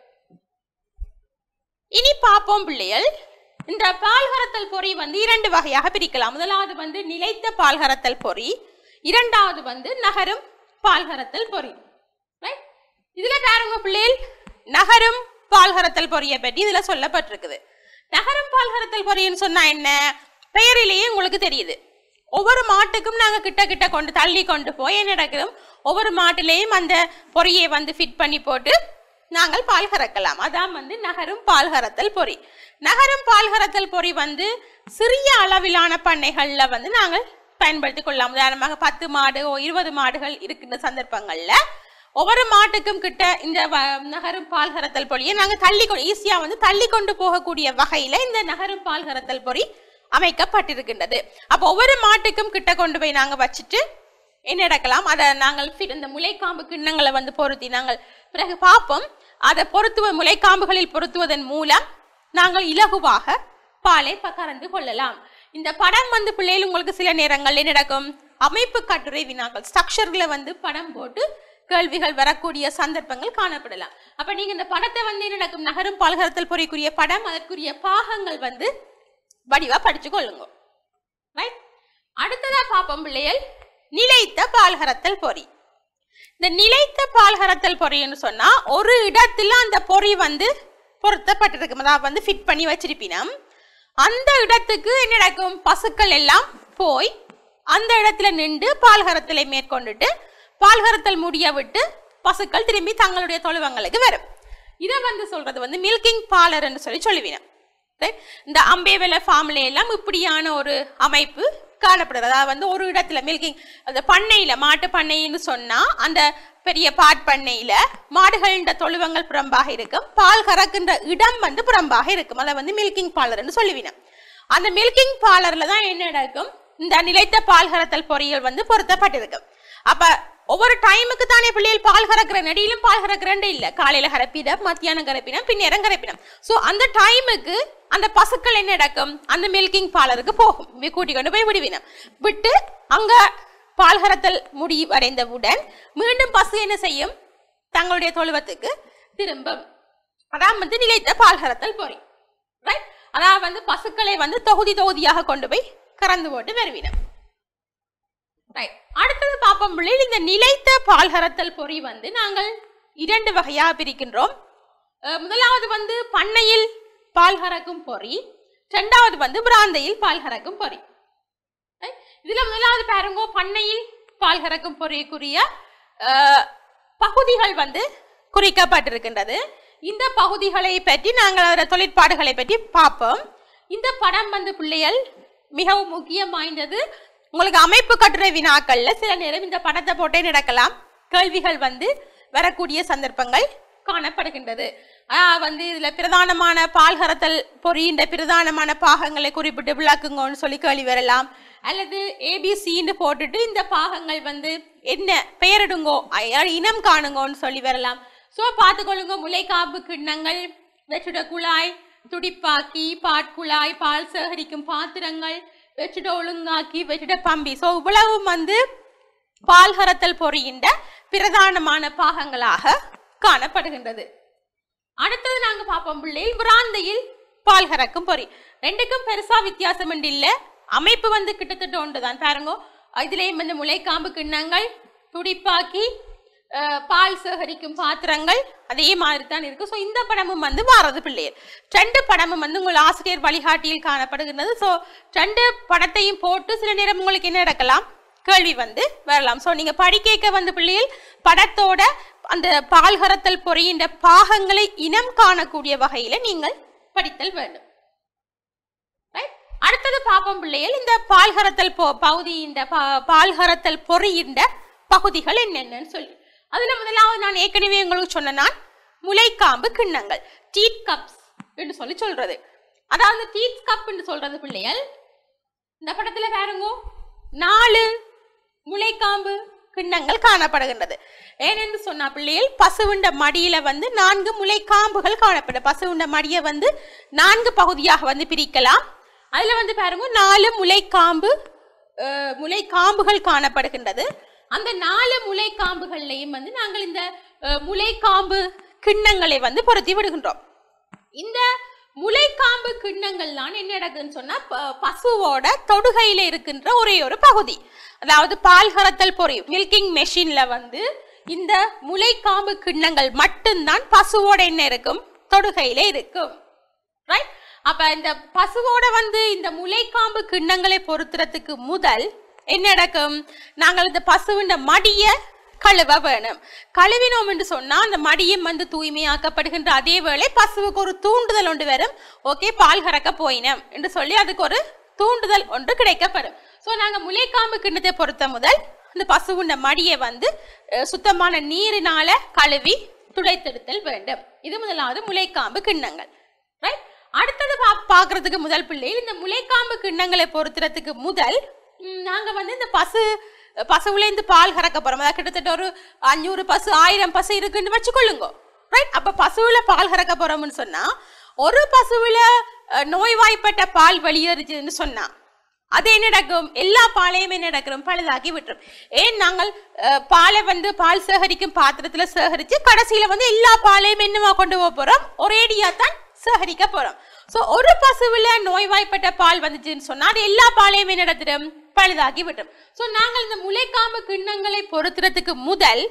இனி பார்ப்போம் பிள்ளைகள் இந்த பால்கரத்தல் பொறி வந்து இரண்டு வகையாக பிரிக்கலாம் முதலாவது வந்து நிலைத்த பால்கரத்தல் பொறி இரண்டாவது வந்து நகரும் பால்கரத்தல் பொறி ரைட் இதுல பாருங்க பிள்ளைகள் நகரும் பால்கரத்தல் பொறியை பற்றி இதுல சொல்லப்பட்டிருக்குது நகரும் பால் கறத்தல் பொறின்னு சொன்னா என்ன பெயரிலேயே உங்களுக்கு தெரியுது ஒவ்வொரு மாட்டுக்கும் நாங்க கிட்ட கிட்ட கொண்டு தள்ளி கொண்டு போய் என்ன நடக்கிறோம் ஒவ்வொரு மாட்டிலையும் அந்த பொறியை வந்து ஃபிட் பண்ணி போட்டு நாங்கள் பால் கறக்கலாம் அதான் வந்து நகரும் பால் கறத்தல் பொறி நகரும் பால் கறத்தல் பொறி வந்து சிறிய அளவிலான பண்ணைகள்ல வந்து நாங்கள் பயன்படுத்திக் கொள்ளலாம் உதாரணமாக பத்து மாடு ஓ இருபது மாடுகள் இருக்கின்ற சந்தர்ப்பங்கள்ல ஒவ்வொரு மாட்டுக்கும் கிட்ட இந்த வ- நகரும் பால் கறத்தல் பொறியை நாங்க தள்ளி ஈஸியா வந்து தள்ளி கொண்டு போகக்கூடிய வகையில இந்த நகரும் பால் கறத்தல் பொறி அமைக்கப்பட்டிருக்கின்றது அப்போ ஒவ்வொரு மாட்டுக்கும் கிட்ட கொண்டு போய் நாங்க வச்சுட்டு என்ன நடக்கலாம் அதை நாங்கள் fit- இந்த முளைக்காம்பு கிண்ணங்களை வந்து பொருத்தி நாங்கள் பிறகு பார்ப்போம் அதை பொருத்துவ முளைக்காம்புகளில் பொருத்துவதன் மூலம் நாங்கள் இலகுவாக பாலை ப- கறந்து கொள்ளலாம் இந்த படம் வந்து பிள்ளைகள் உங்களுக்கு சில நேரங்கள் என்ன நடக்கும் அமைப்பு கட்டுரை வினாக்கள் ஸ்ட்ரக்சர்களை வந்து படம் போட்டு கேள்விகள் வரக்கூடிய சந்தர்ப்பங்கள் காணப்படலாம் அப்ப நீங்க இந்த படத்தை வந்து என்ன நடக்கும் நகரும் பால்கரத்தல் பொறிக்குரிய படம் அதற்குரிய பாகங்கள் வந்து வடிவா படிச்சு கொள்ளுங்க ரைட் அடுத்ததா பாப்போம் பிள்ளைகள் நிலைத்த பால்கரத்தல் பொறி இந்த நிலைத்த பால்கரத்தல் பொறின்னு சொன்னா ஒரு இடத்துல அந்த பொறி வந்து பொருத்தப்பட்டிருக்கும் அதாவது வந்து ஃபிட் பண்ணி வச்சிருப்பினம் அந்த இடத்துக்கு என்ன நடக்கும் பசுக்கள் எல்லாம் போய் அந்த இடத்துல நின்று பால்கரத்தலை மேற்கொண்டுட்டு பால்கரத்தல் முடிய விட்டு பசுக்கள் திரும்பி தங்களுடைய தொழுவங்களுக்கு வரும் இதை வந்து சொல்றது வந்து மில்கிங் பார்லர் என்று சொல்லி சொல்லுவினோம் Right? இந்த அம்பேவெல ஃபார்ம்ல எல்லாம் இப்படியான ஒரு அமைப்பு காணப்படுது அதாவது வந்து ஒரு இடத்துல மில்கிங் அந்த பண்ணையில மாட்டு பண்ணைன்னு சொன்னா அந்த பெரிய பாட் பண்ணையில மாடுகளின் தொழுவங்கள் புறம்பாக இருக்கும் பால் கறக்கின்ற இடம் வந்து புறம்பாக இருக்கும் அதை வந்து மில்கிங் பார்லர்னு சொல்லுவினோம் அந்த மில்கிங் பார்லர்ல தான் என்ன நடக்கும் இந்த நிலைத்த பால் கறத்தல் பொறியியல் வந்து பொருத்தப்பட்டிருக்கும் அப்ப ஒவ்வொரு டைமுக்கு தானே பிள்ளைகள் பால் கறக்கிற நடியிலும் பால் கறக்கிறேன் இல்ல காலையில கறப்பிடம் மத்தியானம் கறப்பினம் பின்னேரம் கறப்பினம் சோ அந்த டைமுக்கு அந்த பசுக்கள் என்ன நடக்கும் அந்த மில்கிங் பார்லருக்கு போகும் வி- கூட்டி கொண்டு போய் விடுவினம் விட்டு அங்க பால் கறத்தல் முடிவடைந்தவுடன் மீண்டும் பசு என்ன செய்யும் தங்களுடைய தொழுவத்துக்கு திரும்பும் அதான் வந்து நிலைத்த பால் கறத்தல் பொறி ரைட் அதாவது வந்து பசுக்களை வந்து தொகுதி தொகுதியாக கொண்டு போய் கறந்து போட்டு வருவினம் ரைட் அடுத்தது பார்ப்போம் பிள்ளைகள் இந்த நிலைத்த பால் கறத்தல் பொறி வந்து நாங்கள் இரண்டு வகையாக பிரிக்கின்றோம் அஹ் முதலாவது வந்து பண்ணையில் பால் கறக்கும் பொறி இரண்டாவது வந்து பிராந்தையில் பால் கறக்கும் பொறி Right? இதுல முதலாவது பாருங்க பண்ணையில் பால் கறக்கும் பொறிக்குரிய அஹ், பகுதிகள் வந்து குறிக்கப்பட்டிருக்கின்றது இந்த பகுதிகளை பற்றி நாங்கள் அதோட தொழிற்பாடுகளை பற்றி பார்ப்போம் இந்த படம் வந்து பிள்ளைகள் மிகவும் முக்கியம் வாய்ந்தது உங்களுக்கு அமைப்பு கட்டுரை வினாக்கள்ல சில நேரம் இந்த படத்தை போட்டே நடக்கலாம் கேள்விகள் வந்து வரக்கூடிய சந்தர்ப்பங்கள் காணப்படுகின்றது ஆஹ் வந்து இதுல பிரதானமான பால்கரத்தல் பொறியின் பிரதானமான பாகங்களை குறிப்பிட்டு விளக்குங்கன்னு சொல்லி கேள்வி வரலாம் அல்லது ஏபிசின்னு போட்டுட்டு இந்த பாகங்கள் வந்து என்ன பெயரிடுங்கோ அ- இனம் காணுங்கோன்னு சொல்லி வரலாம் ஸோ பார்த்துக்கொள்ளுங்க முளைக்காப்பு கிண்ணங்கள் வெற்றிட குழாய் துடிப்பாக்கி பாட்குழாய் பால் சேகரிக்கும் பாத்திரங்கள் வெற்றிட ஒழுங்காக்கி வெற்றிட பம்பி ஸோ இவ்வளவு வந்து பால் கறத்தல் பொறியின்ற பிரதானமான பாகங்களாக காணப்படுகின்றது அடுத்தது நாங்க பார்ப்போம் பிள்ளைகள் பிராந்தையில் பால் கறக்கும் பொறி ரெண்டுக்கும் பெருசா வித்தியாசம் உண்டு இல்ல அமைப்பு வந்து கிட்டத்தட்ட ஒன்றுதான் பாருங்க இதுலேயும் வந்து முளைக்காம்பு கிண்ணங்கள் துடிப்பாக்கி அஹ், பால் சேகரிக்கும் பாத்திரங்கள் அதே மாதிரி தான் இருக்கு ஸோ இந்த படமும் வந்து வாரது பிள்ளைகள் ரெண்டு படமும் வந்து உங்கள் ஆசிரியர் வழிகாட்டியில் காணப்படுகின்றது ஸோ ரெண்டு படத்தையும் போட்டு சில நேரம் உங்களுக்கு என்ன நடக்கலாம் கேள்வி வந்து வரலாம் ஸோ நீங்க படிக்க வந்து பிள்ளைகள் படத்தோட அந்த பால் கறத்தல் பொறியின்ற பாகங்களை இனம் காணக்கூடிய வகையில நீங்கள் படித்தல் வேண்டும் Right? அடுத்தது பாப்போம் பிள்ளைகள் இந்த பால்கரத்தல் பொ பகுதி இந்த பா- பால்கரத்தல் பொறியின்ற பகுதிகள் என்னென்னு சொல்லி அதுல முதலாவது நான் ஏற்கனவே உங்களுக்கு சொன்ன நான் முளைக்காம்பு கிண்ணங்கள் டீத் கப்ஸ் என்று சொல்லி சொல்றது அதாவது டீத் கப் என்று சொல்றது பிள்ளைகள் இந்த படத்துல பாருங்க நாலு முளைக்காம்பு கிண்ணங்கள் காணப்படுகின்றது ஏனென்று சொன்னா பிள்ளைகள் பசுவுண்ட மடியில வந்து நான்கு முளைக்காம்புகள் காணப்படும் பசுவுண்ட மடியை வந்து நான்கு பகுதியாக வந்து பிரிக்கலாம் அதுல வந்து பாருங்க நாலு முளைக்காம்பு அஹ், முளைக்காம்புகள் காணப்படுகின்றது அந்த நாலு முளைக்காம்புகள்லையும் வந்து நாங்கள் இந்த அஹ், முளைக்காம்பு கிண்ணங்களை வந்து பொருத்தி விடுகின்றோம் இந்த முளைக்காம்பு கிண்ணங்கள் தான் என்ன நடக்குதுன்னு சொன்னா ப- பசுவோட தொடுகையில இருக்கின்ற ஒரே ஒரு பகுதி அதாவது பால் கறத்தல் பொறி மில்கிங் மெஷின்ல வந்து இந்த முளைக்காம்பு கிண்ணங்கள் மட்டும்தான் பசுவோட என்ன இருக்கும் தொடுகையில இருக்கும் ரைட் அப்ப இந்த பசுவோட வந்து இந்த முளைக்காம்பு கிண்ணங்களை பொருத்துறதுக்கு முதல் என்ன நடக்கும் நாங்கள் இந்த பசுவின் மடிய கழுவ வேணும் கழுவினோம் என்று சொன்னா அந்த மடியும் வந்து தூய்மையாக்கப்படுகின்ற அதே வேளை பசுவுக்கு ஒரு தூண்டுதல் ஒன்று வரும் ஓகே பால் கறக்க போயினோம் என்று சொல்லி அதுக்கு ஒரு தூண்டுதல் ஒன்று கிடைக்கப்படும் ஸோ நாங்க முளைக்காம்பு கிண்ணத்தை பொறுத்த முதல் அந்த பசுவுண்ட மடியை வந்து அஹ், சுத்தமான நீரினால கழுவி துடைத்தெடுத்தல் வேண்டும் இது முதலாவது முளைக்காம்பு கிண்ணங்கள் ரைட் அடுத்தது பா பார்க்கறதுக்கு முதல் பிள்ளைகள் இந்த முளைக்காம்பு கிண்ணங்களை பொறுத்துறதுக்கு முதல் ம், நாங்க வந்து இந்த பசு பசுவுலேருந்து பால் கறக்க போறோம் அதாவது கிட்டத்தட்ட ஒரு அஞ்சூறு பசு ஆயிரம் பசு இருக்குன்னு வச்சுக்கொள்ளுங்க ரைட் அப்ப பசுவுல பால் கறக்க போறோம்னு சொன்னா ஒரு பசுவுல அஹ், நோய்வாய்ப்பட்ட பால் வெளியேறுச்சுன்னு சொன்னா அது என்ன நடக்கும் எல்லா பாலையும் என்ன நடக்கிறோம் பழுதாக்கி விட்டுரும் ஏன் நாங்கள் அஹ், பாலை வந்து பால் சேகரிக்கும் பாத்திரத்துல சேகரிச்சு கடைசியில வந்து எல்லா பாலையும் என்னவா கொண்டு போக போறோம் ஒரேடியா தான் சேகரிக்க போறோம் ஸோ ஒரு பசுவுல நோய்வாய்ப்பட்ட பால் வந்துச்சுன்னு சொன்னா அது எல்லா பாலையும் என்ன நடத்திடும் பழுதாக்கி விட்டுரும் ஸோ நாங்கள் இந்த முளைக்காம்பு கிண்ணங்களை பொருத்துறதுக்கு முதல்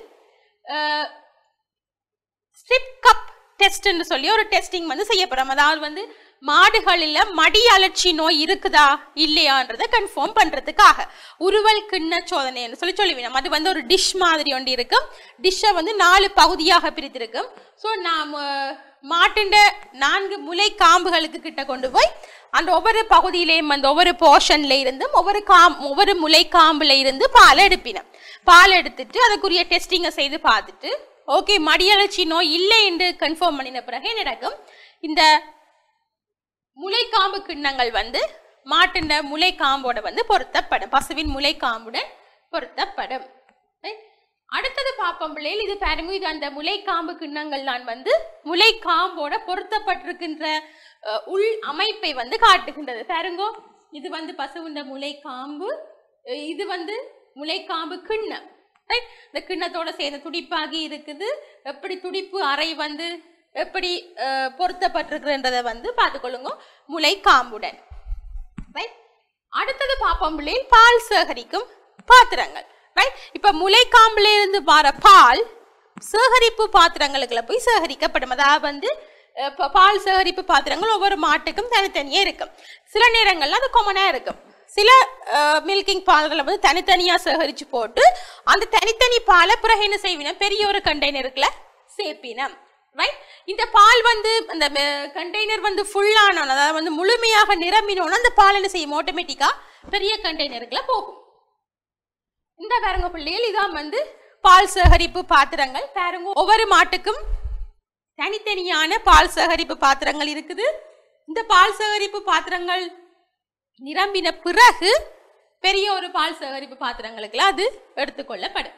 ஸ்ட்ரிப் கப் டெஸ்ட்னு சொல்லி ஒரு டெஸ்டிங் வந்து செய்யப்படுறோம் அதாவது வந்து மாடுகளில் மடி அலர்ச்சி நோய் இருக்குதா இல்லையான்றதை கன்ஃபார்ம் பண்றதுக்காக உருவல் கிண்ண சோதனைன்னு சொல்லி சொல்லுவீங்க அது வந்து ஒரு டிஷ் மாதிரி ஒன்று இருக்கும் டிஷ்ஷை வந்து நாலு பகுதியாக பிரித்திருக்கும் ஸோ நாம் மாட்டுண்ட நான்கு முளை காம்புகளுக்கு கிட்ட கொண்டு போய் அந்த ஒவ்வொரு பகுதியிலையும் அந்த ஒவ்வொரு போர்ஷன்ல இருந்தும் ஒவ்வொரு காம் ஒவ்வொரு முளை காம்புல இருந்து பால் எடுப்பினோம் பால் எடுத்துட்டு அதுக்குரிய டெஸ்டிங்கை செய்து பார்த்துட்டு ஓகே மடியலர்ச்சி நோய் இல்லை என்று கன்ஃபார்ம் பண்ணின பிறகு என்ன நடக்கும் இந்த முளைக்காம்பு கிண்ணங்கள் வந்து மாட்டின் முளைக்காம்போட வந்து பொருத்தப்படும் பசுவின் முளைக்காம்புடன் பொருத்தப்படும் Right? அடுத்தது பார்ப்போம் பிள்ளைகள் இது பாருங்க இது அந்த முளைக்காம்பு கிண்ணங்கள் நான் வந்து முளைக்காம்போட பொருத்தப்பட்டிருக்கின்ற அஹ், உள் அமைப்பை வந்து காட்டுகின்றது பாருங்கோ இது வந்து பசுவின் முளைக்காம்பு அஹ், இது வந்து முளைக்காம்பு கிண்ணம் Right? இந்த கிண்ணத்தோட சேர்ந்து துடிப்பாகி இருக்குது எப்படி துடிப்பு அறை வந்து எப்படி அஹ், பொருத்தப்பட்டிருக்குன்றதை வந்து பார்த்துக்கொள்ளுங்க முளைக்காம்புடன் ரைட் அடுத்தது பார்ப்போம் பிள்ளைகள் பால் சேகரிக்கும் பாத்திரங்கள் ரைட் இப்போ முளைக்காம்புல இருந்து வர பால் சேகரிப்பு பாத்திரங்களுக்குள்ள போய் சேகரிக்கப்படும் அதாவது வந்து அஹ், இப்ப பால் சேகரிப்பு பாத்திரங்கள் ஒவ்வொரு மாட்டுக்கும் தனித்தனியே இருக்கும் சில நேரங்கள்ல அது கொமனாக இருக்கும் சில மில்கிங் பால்களை வந்து தனித்தனியாக சேகரித்து போட்டு அந்த தனித்தனி பாலை பிறகு என்ன செய்வினம் பெரிய ஒரு கண்டெய்னருக்குள்ள சேர்ப்பினம் ரைட் இந்த பால் வந்து அந்த கண்டெய்னர் வந்து ஃபுல்லானோன்னு அதாவது வந்து முழுமையாக நிரம்பினோன்னு அந்த பால் என்ன செய்யும் ஆட்டோமேட்டிக்காக பெரிய கண்டெய்னருக்குள்ள போகும் இந்த பாருங்க பிள்ளைகள் இதான் வந்து பால் சேகரிப்பு பாத்திரங்கள் பாருங்க ஒவ்வொரு மாட்டுக்கும் தனித்தனியான பால் சேகரிப்பு பாத்திரங்கள் இருக்குது இந்த பால் சேகரிப்பு பாத்திரங்கள் நிரம்பின பிறகு பெரிய ஒரு பால் சேகரிப்பு பாத்திரங்களுக்குள்ள அது எடுத்துக்கொள்ளப்படும்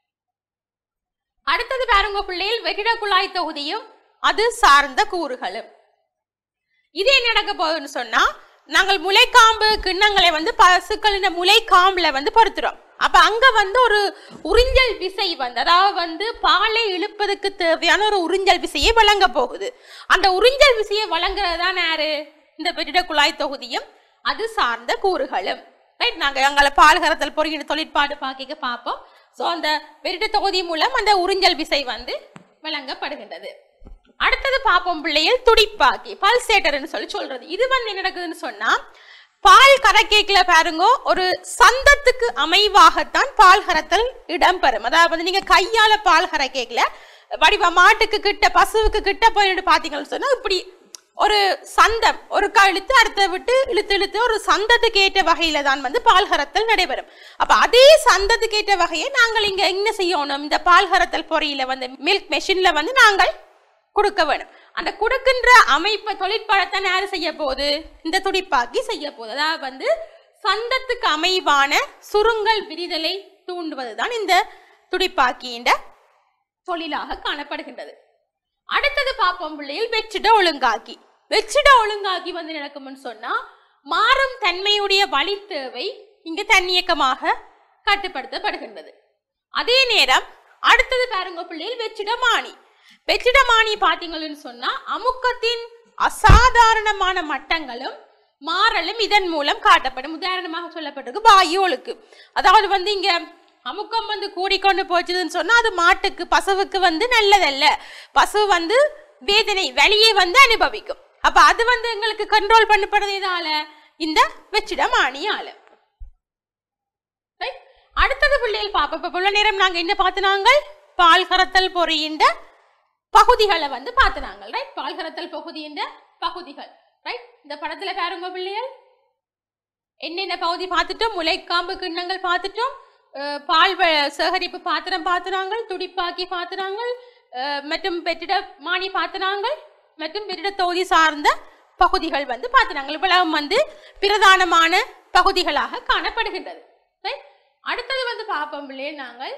அடுத்தது பாருங்க பிள்ளைகள் வெகிட குழாய் தொகுதியும் அது சார்ந்த கூறுகளும் இது என்ன நடக்க போகுதுன்னு சொன்னா நாங்கள் முளைக்காம்பு கிண்ணங்களை வந்து பசுக்களின் முளைக்காம்புல வந்து பொறுத்துறோம் அப்ப அங்க வந்து ஒரு உறிஞ்சல் விசை வந்து அதாவது வந்து பாலை இழுப்பதற்கு தேவையான ஒரு உறிஞ்சல் விசையை வழங்க போகுது அந்த உறிஞ்சல் விசையை வழங்குறது தான் யாரு இந்த வெற்றிட குழாய் தொகுதியும் அது சார்ந்த கூறுகளும் ரைட் நாங்க அங்கே பால் கறத்தல் பொறுகிற தொழிற்பாடு பாக்கிக்க பார்ப்போம் ஸோ அந்த வெற்றிட தொகுதி மூலம் அந்த உறிஞ்சல் விசை வந்து வழங்கப்படுகின்றது அடுத்தது பார்ப்போம் பிள்ளைகள் துடிப்பாக்கி பல்சேட்டர்னு சொல்லி சொல்றது இது வந்து என்ன நடக்குதுன்னு சொன்னா பால் கறக்கேக்கில் பாருங்க ஒரு சந்தத்துக்கு அமைவாகத்தான் பால் கறத்தல் இடம்பெறும் அதாவது வந்து நீங்க கையால பால் கறக்கேக்கில் வடிவ மாட்டுக்கு கிட்ட பசுவுக்கு கிட்ட போயிட்டு பார்த்தீங்கன்னு சொன்னா இப்படி ஒரு சந்தம் ஒரு கழுத்து அடுத்த விட்டு இழுத்து இழுத்து ஒரு சந்தத்துக்கு ஏற்ற வகையில தான் வந்து பால் கறத்தல் நடைபெறும் அப்ப அதே சந்தத்துக்கு ஏற்ற வகையை நாங்கள் இங்க என்ன செய்யணும் இந்த பால் கறத்தல் பொறியில வந்து மில்க் மெஷின்ல வந்து நாங்கள் கொடுக்க வேணும் அந்த கொடுக்கின்ற அமைப்பை தொழிற்பாடத்தை யார் செய்ய போகுது இந்த துடிப்பாக்கி செய்ய போகுது அதாவது வந்து சந்தத்துக்கு அமைவான சுருங்கல் விரிதலை தூண்டுவதுதான் இந்த துடிப்பாக்கியின் தொழிலாக காணப்படுகின்றது அடுத்தது பார்ப்போம் பிள்ளைகள் வெற்றிட ஒழுங்காக்கி வெற்றிட ஒழுங்காக்கி வந்து நடக்கும்னு சொன்னா மாறும் தன்மையுடைய வழி தேவை இங்க தன்னியக்கமாக கட்டுப்படுத்தப்படுகின்றது அதே நேரம் அடுத்தது பாருங்க பிள்ளைகள் வெற்றிடமானி வெற்றிடமானி பார்த்தீங்கன்னு சொன்னா அமுக்கத்தின் அசாதாரணமான மட்டங்களும் மாறலும் இதன் மூலம் காட்டப்படும் உதாரணமாக சொல்லப்பட்டிருக்கு வாயு ஒழுக்கு அதாவது வந்து இங்க அமுக்கம் வந்து கூடிக்கொண்டு போச்சுதுன்னு சொன்னா அது மாட்டுக்கு பசுவுக்கு வந்து நல்லதல்ல பசு வந்து வேதனை வலியை வந்து அனுபவிக்கும் அப்ப அது வந்து எங்களுக்கு கண்ட்ரோல் பண்ணப்படுறது இதால இந்த வெற்றிடமானியால Right? அடுத்தது பிள்ளைகள் பார்ப்போம் இப்ப இவ்வளவு நேரம் நாங்க என்ன பார்த்து நாங்கள் பால் கறத்தல் பொறியின்ற பகுதிகளை வந்து பார்த்து நாங்கள் ரைட் பால் கறத்தல் பகுதியின் பகுதிகள் ரைட் இந்த படத்துல பாருங்க பிள்ளைகள் என்னென்ன பகுதி பார்த்துட்டோம் முளைக்காம்பு கிண்ணங்கள் பார்த்துட்டோம் அஹ் பால் வ- சேகரிப்பு பாத்திரம் பார்த்துனாங்கள் துடிப்பாக்கி பார்த்துனாங்கள் அஹ் மற்றும் வெற்றிட மானி பார்த்துனாங்கள் மற்றும் வெற்றிட தொகுதி சார்ந்த பகுதிகள் வந்து பார்த்துனாங்கள் இவ்வளவு வந்து பிரதானமான பகுதிகளாக காணப்படுகின்றது Right? அடுத்தது வந்து பார்ப்போம் பிள்ளைகள் நாங்கள்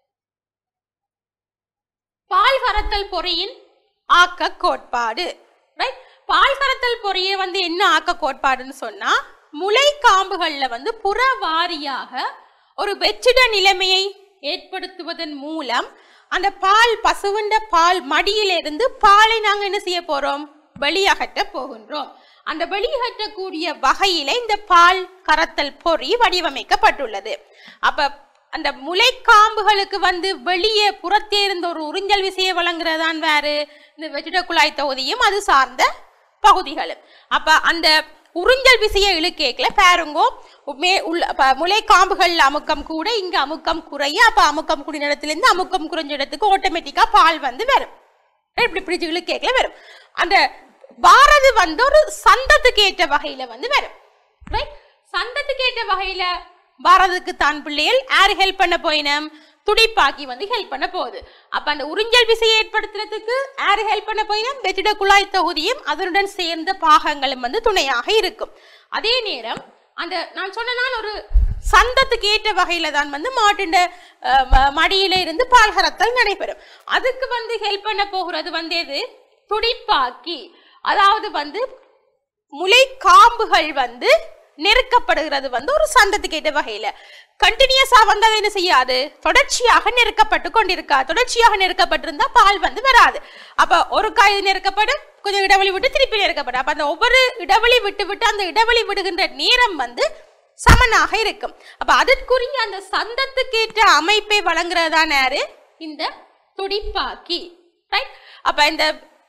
பால் கறத்தல் பொறியின் ஆக்க கோட்பாடு ரைட் பால் கறத்தல் பொறியை வந்து என்ன ஆக்க கோட்பாடுன்னு சொன்னா முளை காம்புகள்ல வந்து புற வாரியாக ஒரு வெற்றிட நிலைமையை ஏற்படுத்துவதன் மூலம் அந்த பால் பசுவிண்ட பால் மடியிலிருந்து பாலை நாங்க என்ன செய்ய போறோம் வெளியகற்ற போகின்றோம் அந்த வெளியகற்றக்கூடிய வகையில இந்த பால் கறத்தல் பொறி வடிவமைக்கப்பட்டுள்ளது அப்ப அந்த முளைக்காம்புகளுக்கு வந்து வெளியே புறத்தே இருந்த ஒரு உறிஞ்சல் விசையை வழங்குறதான் வேறு இந்த வெற்றிட குழாய் தொகுதியும் அது சார்ந்த பகுதிகளும் அப்ப அந்த உறிஞ்சல் விசையை இழுக்கேக்கல பாருங்கோ மே உள்ள அப்ப முளைக்காம்புகள் அமுக்கம் கூட இங்க அமுக்கம் குறைய அப்ப அமுக்கம் கூடிய இடத்துல அமுக்கம் குறைஞ்ச இடத்துக்கு ஆட்டோமேட்டிக்கா பால் வந்து வரும் இப்படி பிடிச்சு இழுக்கேக்கல வரும் அந்த வாரது வந்து ஒரு சந்தத்துக்கு ஏற்ற வகையில வந்து வரும் ரைட் சந்தத்துக்கு ஏற்ற வகையில வாரதுக்கு தான் பிள்ளைகள் யாரு ஹெல்ப் பண்ண போயினம் துடிப்பாக்கி வந்து ஹெல்ப் பண்ண போகுது அப்ப அந்த உறிஞ்சல் விசையை ஏற்படுத்துறதுக்கு யாரு ஹெல்ப் பண்ண போயினம் வெற்றிட குழாய் தொகுதியும் அதனுடன் சேர்ந்த பாகங்களும் வந்து துணையாக இருக்கும் அதே நேரம் அந்த நான் சொன்னனால் ஒரு சந்தத்துக்கு ஏற்ற வகையில தான் வந்து மாட்டுண்ட அஹ், ம- மடியில இருந்து பால் கறத்தல் நடைபெறும் அதுக்கு வந்து ஹெல்ப் பண்ண போகிறது வந்து எது துடிப்பாக்கி அதாவது வந்து முளை காம்புகள் வந்து நெருக்கப்படுகிறது வந்து ஒரு சந்தத்துக்கு ஏற்ற வகையில கண்டினியூஸா வந்து அது என்ன செய்யாது தொடர்ச்சியாக நெருக்கப்பட்டு கொண்டிருக்கா தொடர்ச்சியாக நெருக்கப்பட்டிருந்தா பால் வந்து வராது அப்ப ஒரு காய் நெருக்கப்படும் கொஞ்சம் இடைவெளி விட்டு திருப்பி நெருக்கப்படும் அப்ப அந்த ஒவ்வொரு இடைவெளி விட்டு விட்டு அந்த இடைவெளி விடுகின்ற நேரம் வந்து சமனாக இருக்கும் அப்ப அதற்குரிய அந்த சந்தத்துக்கேற்ற அமைப்பை வழங்குறதுதான் யாரு இந்த துடிப்பாக்கி ரைட் அப்ப இந்த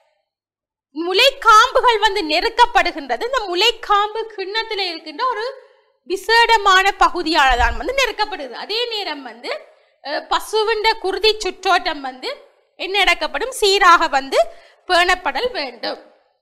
முளைக்காம்புகள் வந்து நெருக்கப்படுகின்றது இந்த முளைக்காம்பு கிண்ணத்துல இருக்கின்ற ஒரு விசேடமான பகுதியால தான் வந்து நெருக்கப்படுது அதே நேரம் வந்து அஹ், பசுவின் குருதி சுற்றோட்டம் வந்து என்ன நடக்கப்படும் சீராக வந்து பேணப்படல் வேண்டும்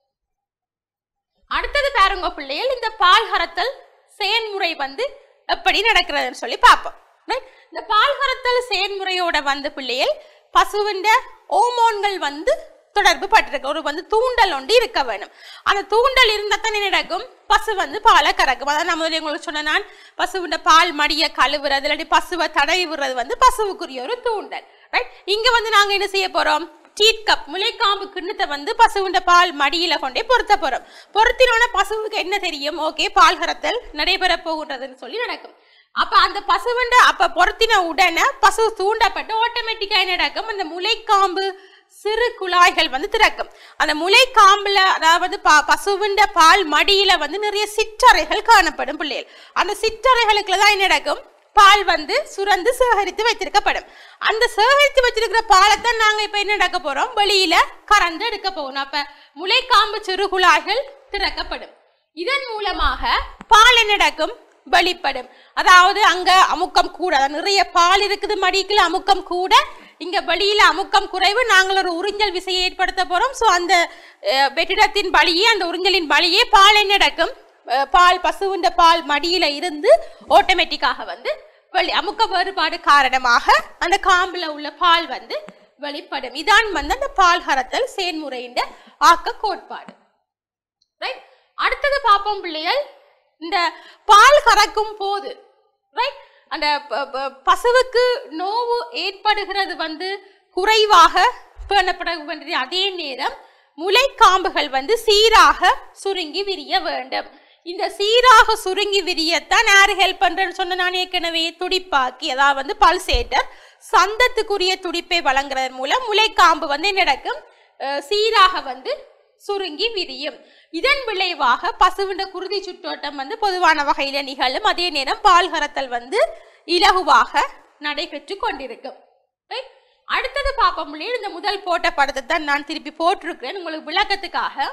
அடுத்தது பாருங்க பிள்ளைகள் இந்த பால் கறத்தல் செயல்முறை வந்து எப்படி நடக்கிறதுன்னு சொல்லி பார்ப்போம் Right? இந்த பால் கறத்தல் செயல்முறையோட வந்து பிள்ளைகள் பசுவின் ஓமோன்கள் வந்து தொடர்பு பட்டிருக்கு ஒரு வந்து தூண்டல் ஒன்று இருக்க வேணும் அந்த தூண்டல் இருந்தால் தான் என்ன நடக்கும் பசு வந்து பாலை கறக்கும் அதான் நம்ம முதல்ல உங்களுக்கு சொன்ன நான் பசுவின் பால் மடிய கழுவுறது இல்லாட்டி பசுவை தடவி விடுறது வந்து பசுவுக்குரிய ஒரு தூண்டல் ரைட் இங்க வந்து நாங்க என்ன செய்ய போறோம் டீட் கப் முளைக்காம்பு கிண்ணத்தை வந்து பசுவின் பால் மடியில கொண்டே பொருத்த போறோம் பொருத்தினோட பசுவுக்கு என்ன தெரியும் ஓகே பால் கறத்தல் நடைபெற போகின்றதுன்னு சொல்லி நடக்கும் அப்ப அந்த பசுவண்ட அப்ப பொருத்தின உடனே பசு தூண்டப்பட்டு ஆட்டோமேட்டிக்கா என்ன நடக்கும் அந்த முளைக்காம்பு சிறு குழாய்கள் வந்து திறக்கும் அந்த முளைக்காம்புல அதாவது ப பசுவிண்ட பால் மடியில வந்து நிறைய சிற்றறைகள் காணப்படும் பிள்ளைகள் அந்த சிற்றறைகளுக்குள்ள தான் என்ன நடக்கும் பால் வந்து சுரந்து சேகரித்து வைத்திருக்கப்படும் அந்த சேகரித்து வச்சிருக்கிற பாலை தான் நாங்க இப்ப என்ன நடக்க போறோம் வெளியில கறந்து எடுக்க போகணும் அப்ப முளைக்காம்பு சிறு குழாய்கள் திறக்கப்படும் இதன் மூலமாக பால் என்ன நடக்கும் வெளிப்படும் அதாவது அங்க அமுக்கம் கூட அதாவது நிறைய பால் இருக்குது மடிக்குள்ள அமுக்கம் கூட இங்க வெளியில அமுக்கம் குறைவு நாங்கள் ஒரு உறிஞ்சல் விசையை ஏற்படுத்த போறோம் ஸோ அந்த அஹ், வெற்றிடத்தின் வழியே அந்த உறிஞ்சலின் வழியே பால் என்ன நடக்கும் அஹ், பால் பசுவின் பால் மடியில இருந்து ஆட்டோமேட்டிக்காக வந்து வெளி அமுக்க வேறுபாடு காரணமாக அந்த காம்புல உள்ள பால் வந்து வெளிப்படும் இதான் வந்து அந்த பால் கறத்தல் செயன்முறையின் ஆக்க கோட்பாடு ரைட் அடுத்தது பார்ப்போம் பிள்ளைகள் இந்த பால் கறக்கும் போது ரைட் அந்த ப- ப- பசுவுக்கு நோவு ஏற்படுகிறது வந்து குறைவாக பேணப்பட வேண்டியது அதே நேரம் முளைக்காம்புகள் வந்து சீராக சுருங்கி விரிய வேண்டும் இந்த சீராக சுருங்கி விரியத்தான் யாரு ஹெல்ப் பண்றேன்னு சொன்ன நான் ஏற்கனவே துடிப்பாக்கி அதாவது வந்து பல்சேட்டர் சந்தத்துக்குரிய துடிப்பை வழங்குறதன் மூலம் முளைக்காம்பு வந்து என்ன நடக்கும் அஹ் சீராக வந்து சுருங்கி விரியும் இதன் விளைவாக பசுவின் குருதி சுற்றோட்டம் வந்து பொதுவான வகையில நிகழும் அதே நேரம் பால் கறத்தல் வந்து இலகுவாக நடைபெற்று கொண்டிருக்கும் Right? அடுத்தது பார்ப்போம் இல்லையா, இந்த முதல் போட்ட படத்தை தான் நான் திருப்பி போட்டிருக்கிறேன் உங்களுக்கு விளக்கத்துக்காக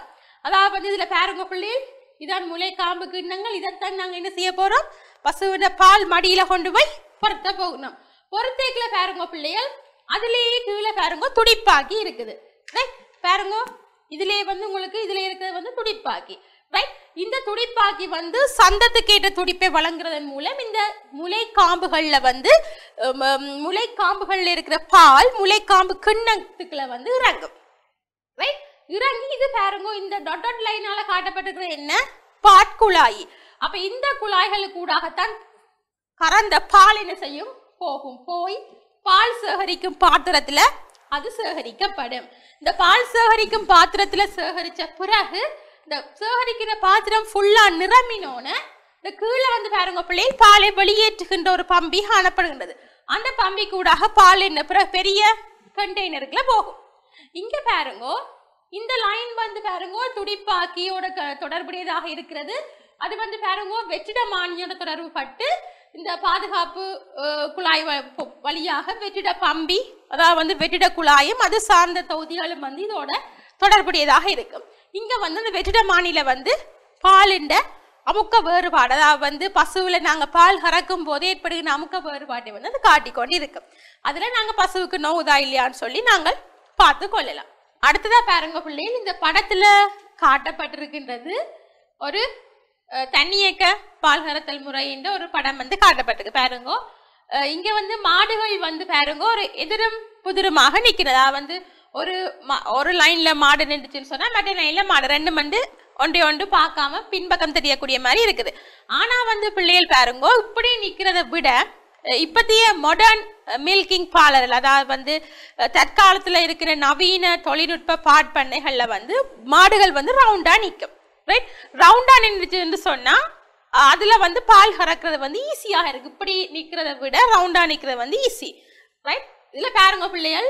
அதாவது வந்து இதுல பாருங்க பிள்ளைகள் இதான் முளை காம்பு கிண்ணங்கள் இதைத்தான் நாங்க என்ன செய்ய போறோம் பசுவின பால் மடியில கொண்டு போய் பொருத்த போகணும் பொருத்தேக்குல பாருங்க பிள்ளைகள் அதுலயே கீழே பாருங்க துடிப்பாக்கி இருக்குது ரைட் பாருங்க இதுலயே வந்து உங்களுக்கு இதுல இருக்கிறது வந்து துடிப்பாக்கி ரைட் இந்த துடிப்பாக்கி வந்து சந்தத்துக்கு ஏற்ற துடிப்பை வழங்குறதன் மூலம் இந்த முளைக்காம்புகள்ல வந்து உம், உம், முளைக்காம்புகள்ல இருக்கிற பால் முளைக்காம்பு கிண்ணத்துக்குள்ள வந்து இறங்கும் ரைட் இறங்கி இது பாருங்க இந்த டாட் லைனால காட்டப்பட்டிருக்கிறது என்ன பாட்குழாய் அப்ப இந்த குழாய்களுக்கு கூடாகத்தான் கறந்த பால் என்ன செய்யும் போகும் போய் பால் சேகரிக்கும் பாத்திரத்துல அது சேகரிக்கப்படும் இந்த பால் சேகரிக்கும் பாத்திரத்துல சேகரிச்ச பிறகு இந்த சேகரிக்கிற பாத்திரம் ஃபுல்லா நிரம்பினோன இந்த கீழே வந்து பாருங்க பிள்ளை பாலை வெளியேற்றுகின்ற ஒரு பம்பி காணப்படுகின்றது அந்த பம்பி கூடாக பால் என்ன பிறகு பெரிய கண்டெய்னருக்குள்ள போகும் இங்க பாருங்க இந்த லைன் வந்து பாருங்க துடிப்பாக்கியோட க- தொடர்புடையதாக இருக்கிறது அது வந்து பாருங்க வெற்றிட மானியோட தொடர்பு பட்டு இந்த பாதுகாப்பு அஹ், குழாய் வ- பொ- வழியாக வெற்றிட பம்பி அதாவது வந்து வெற்றிட குழாயும் அது சார்ந்த தொகுதிகளும் வந்து இதோட தொடர்புடையதாக இருக்கும் இங்க வந்து அந்த வெற்றிட மாநில வந்து பாலிண்ட அமுக்க வேறுபாடு அதாவது வந்து பசுவுல நாங்க பால் கறக்கும் போது ஏற்படுகிற அமுக்க வேறுபாட்டை வந்து அது காட்டிக்கொண்டு இருக்கும் அதுல நாங்க பசுவுக்கு நோவுதா இல்லையான்னு சொல்லி நாங்கள் பார்த்து கொள்ளலாம் அடுத்ததா பாருங்க பிள்ளைகள் இந்த படத்துல காட்டப்பட்டிருக்கின்றது ஒரு அஹ், தன்னியக்க பால் கறத்தல் முறைன்ற ஒரு படம் வந்து காட்டப்பட்டிருக்கு பாருங்க அஹ், இங்க வந்து மாடுகள் வந்து பாருங்க ஒரு எதிரும் புதிருமாக நிக்கிறதா வந்து ஒரு மா- ஒரு லைன்ல மாடு நின்றுச்சுன்னு சொன்னா மற்ற லைன்ல மாடு ரெண்டும் வந்து ஒன்றை ஒன்று பார்க்காம பின்பக்கம் தெரியக்கூடிய மாதிரி இருக்குது ஆனா வந்து பிள்ளைகள் பாருங்க இப்படி நிக்கிறதை விட அஹ், இப்பத்திய மாடர்ன் மில்கிங் பார்லர் அதாவது வந்து அஹ், தற்காலத்துல இருக்கிற நவீன தொழில்நுட்ப பாட் பண்ணைகள்ல வந்து மாடுகள் வந்து ரவுண்டா நிற்கும் ரைட் ரவுண்டா நின்றுச்சுன்னு சொன்னா அஹ், அதுல வந்து பால் கறக்கிறது வந்து ஈஸியாக இருக்கு இப்படி நிக்கிறத விட ரவுண்டா நிக்கிறது வந்து ஈஸி ரைட் இதுல பாருங்க பிள்ளைகள்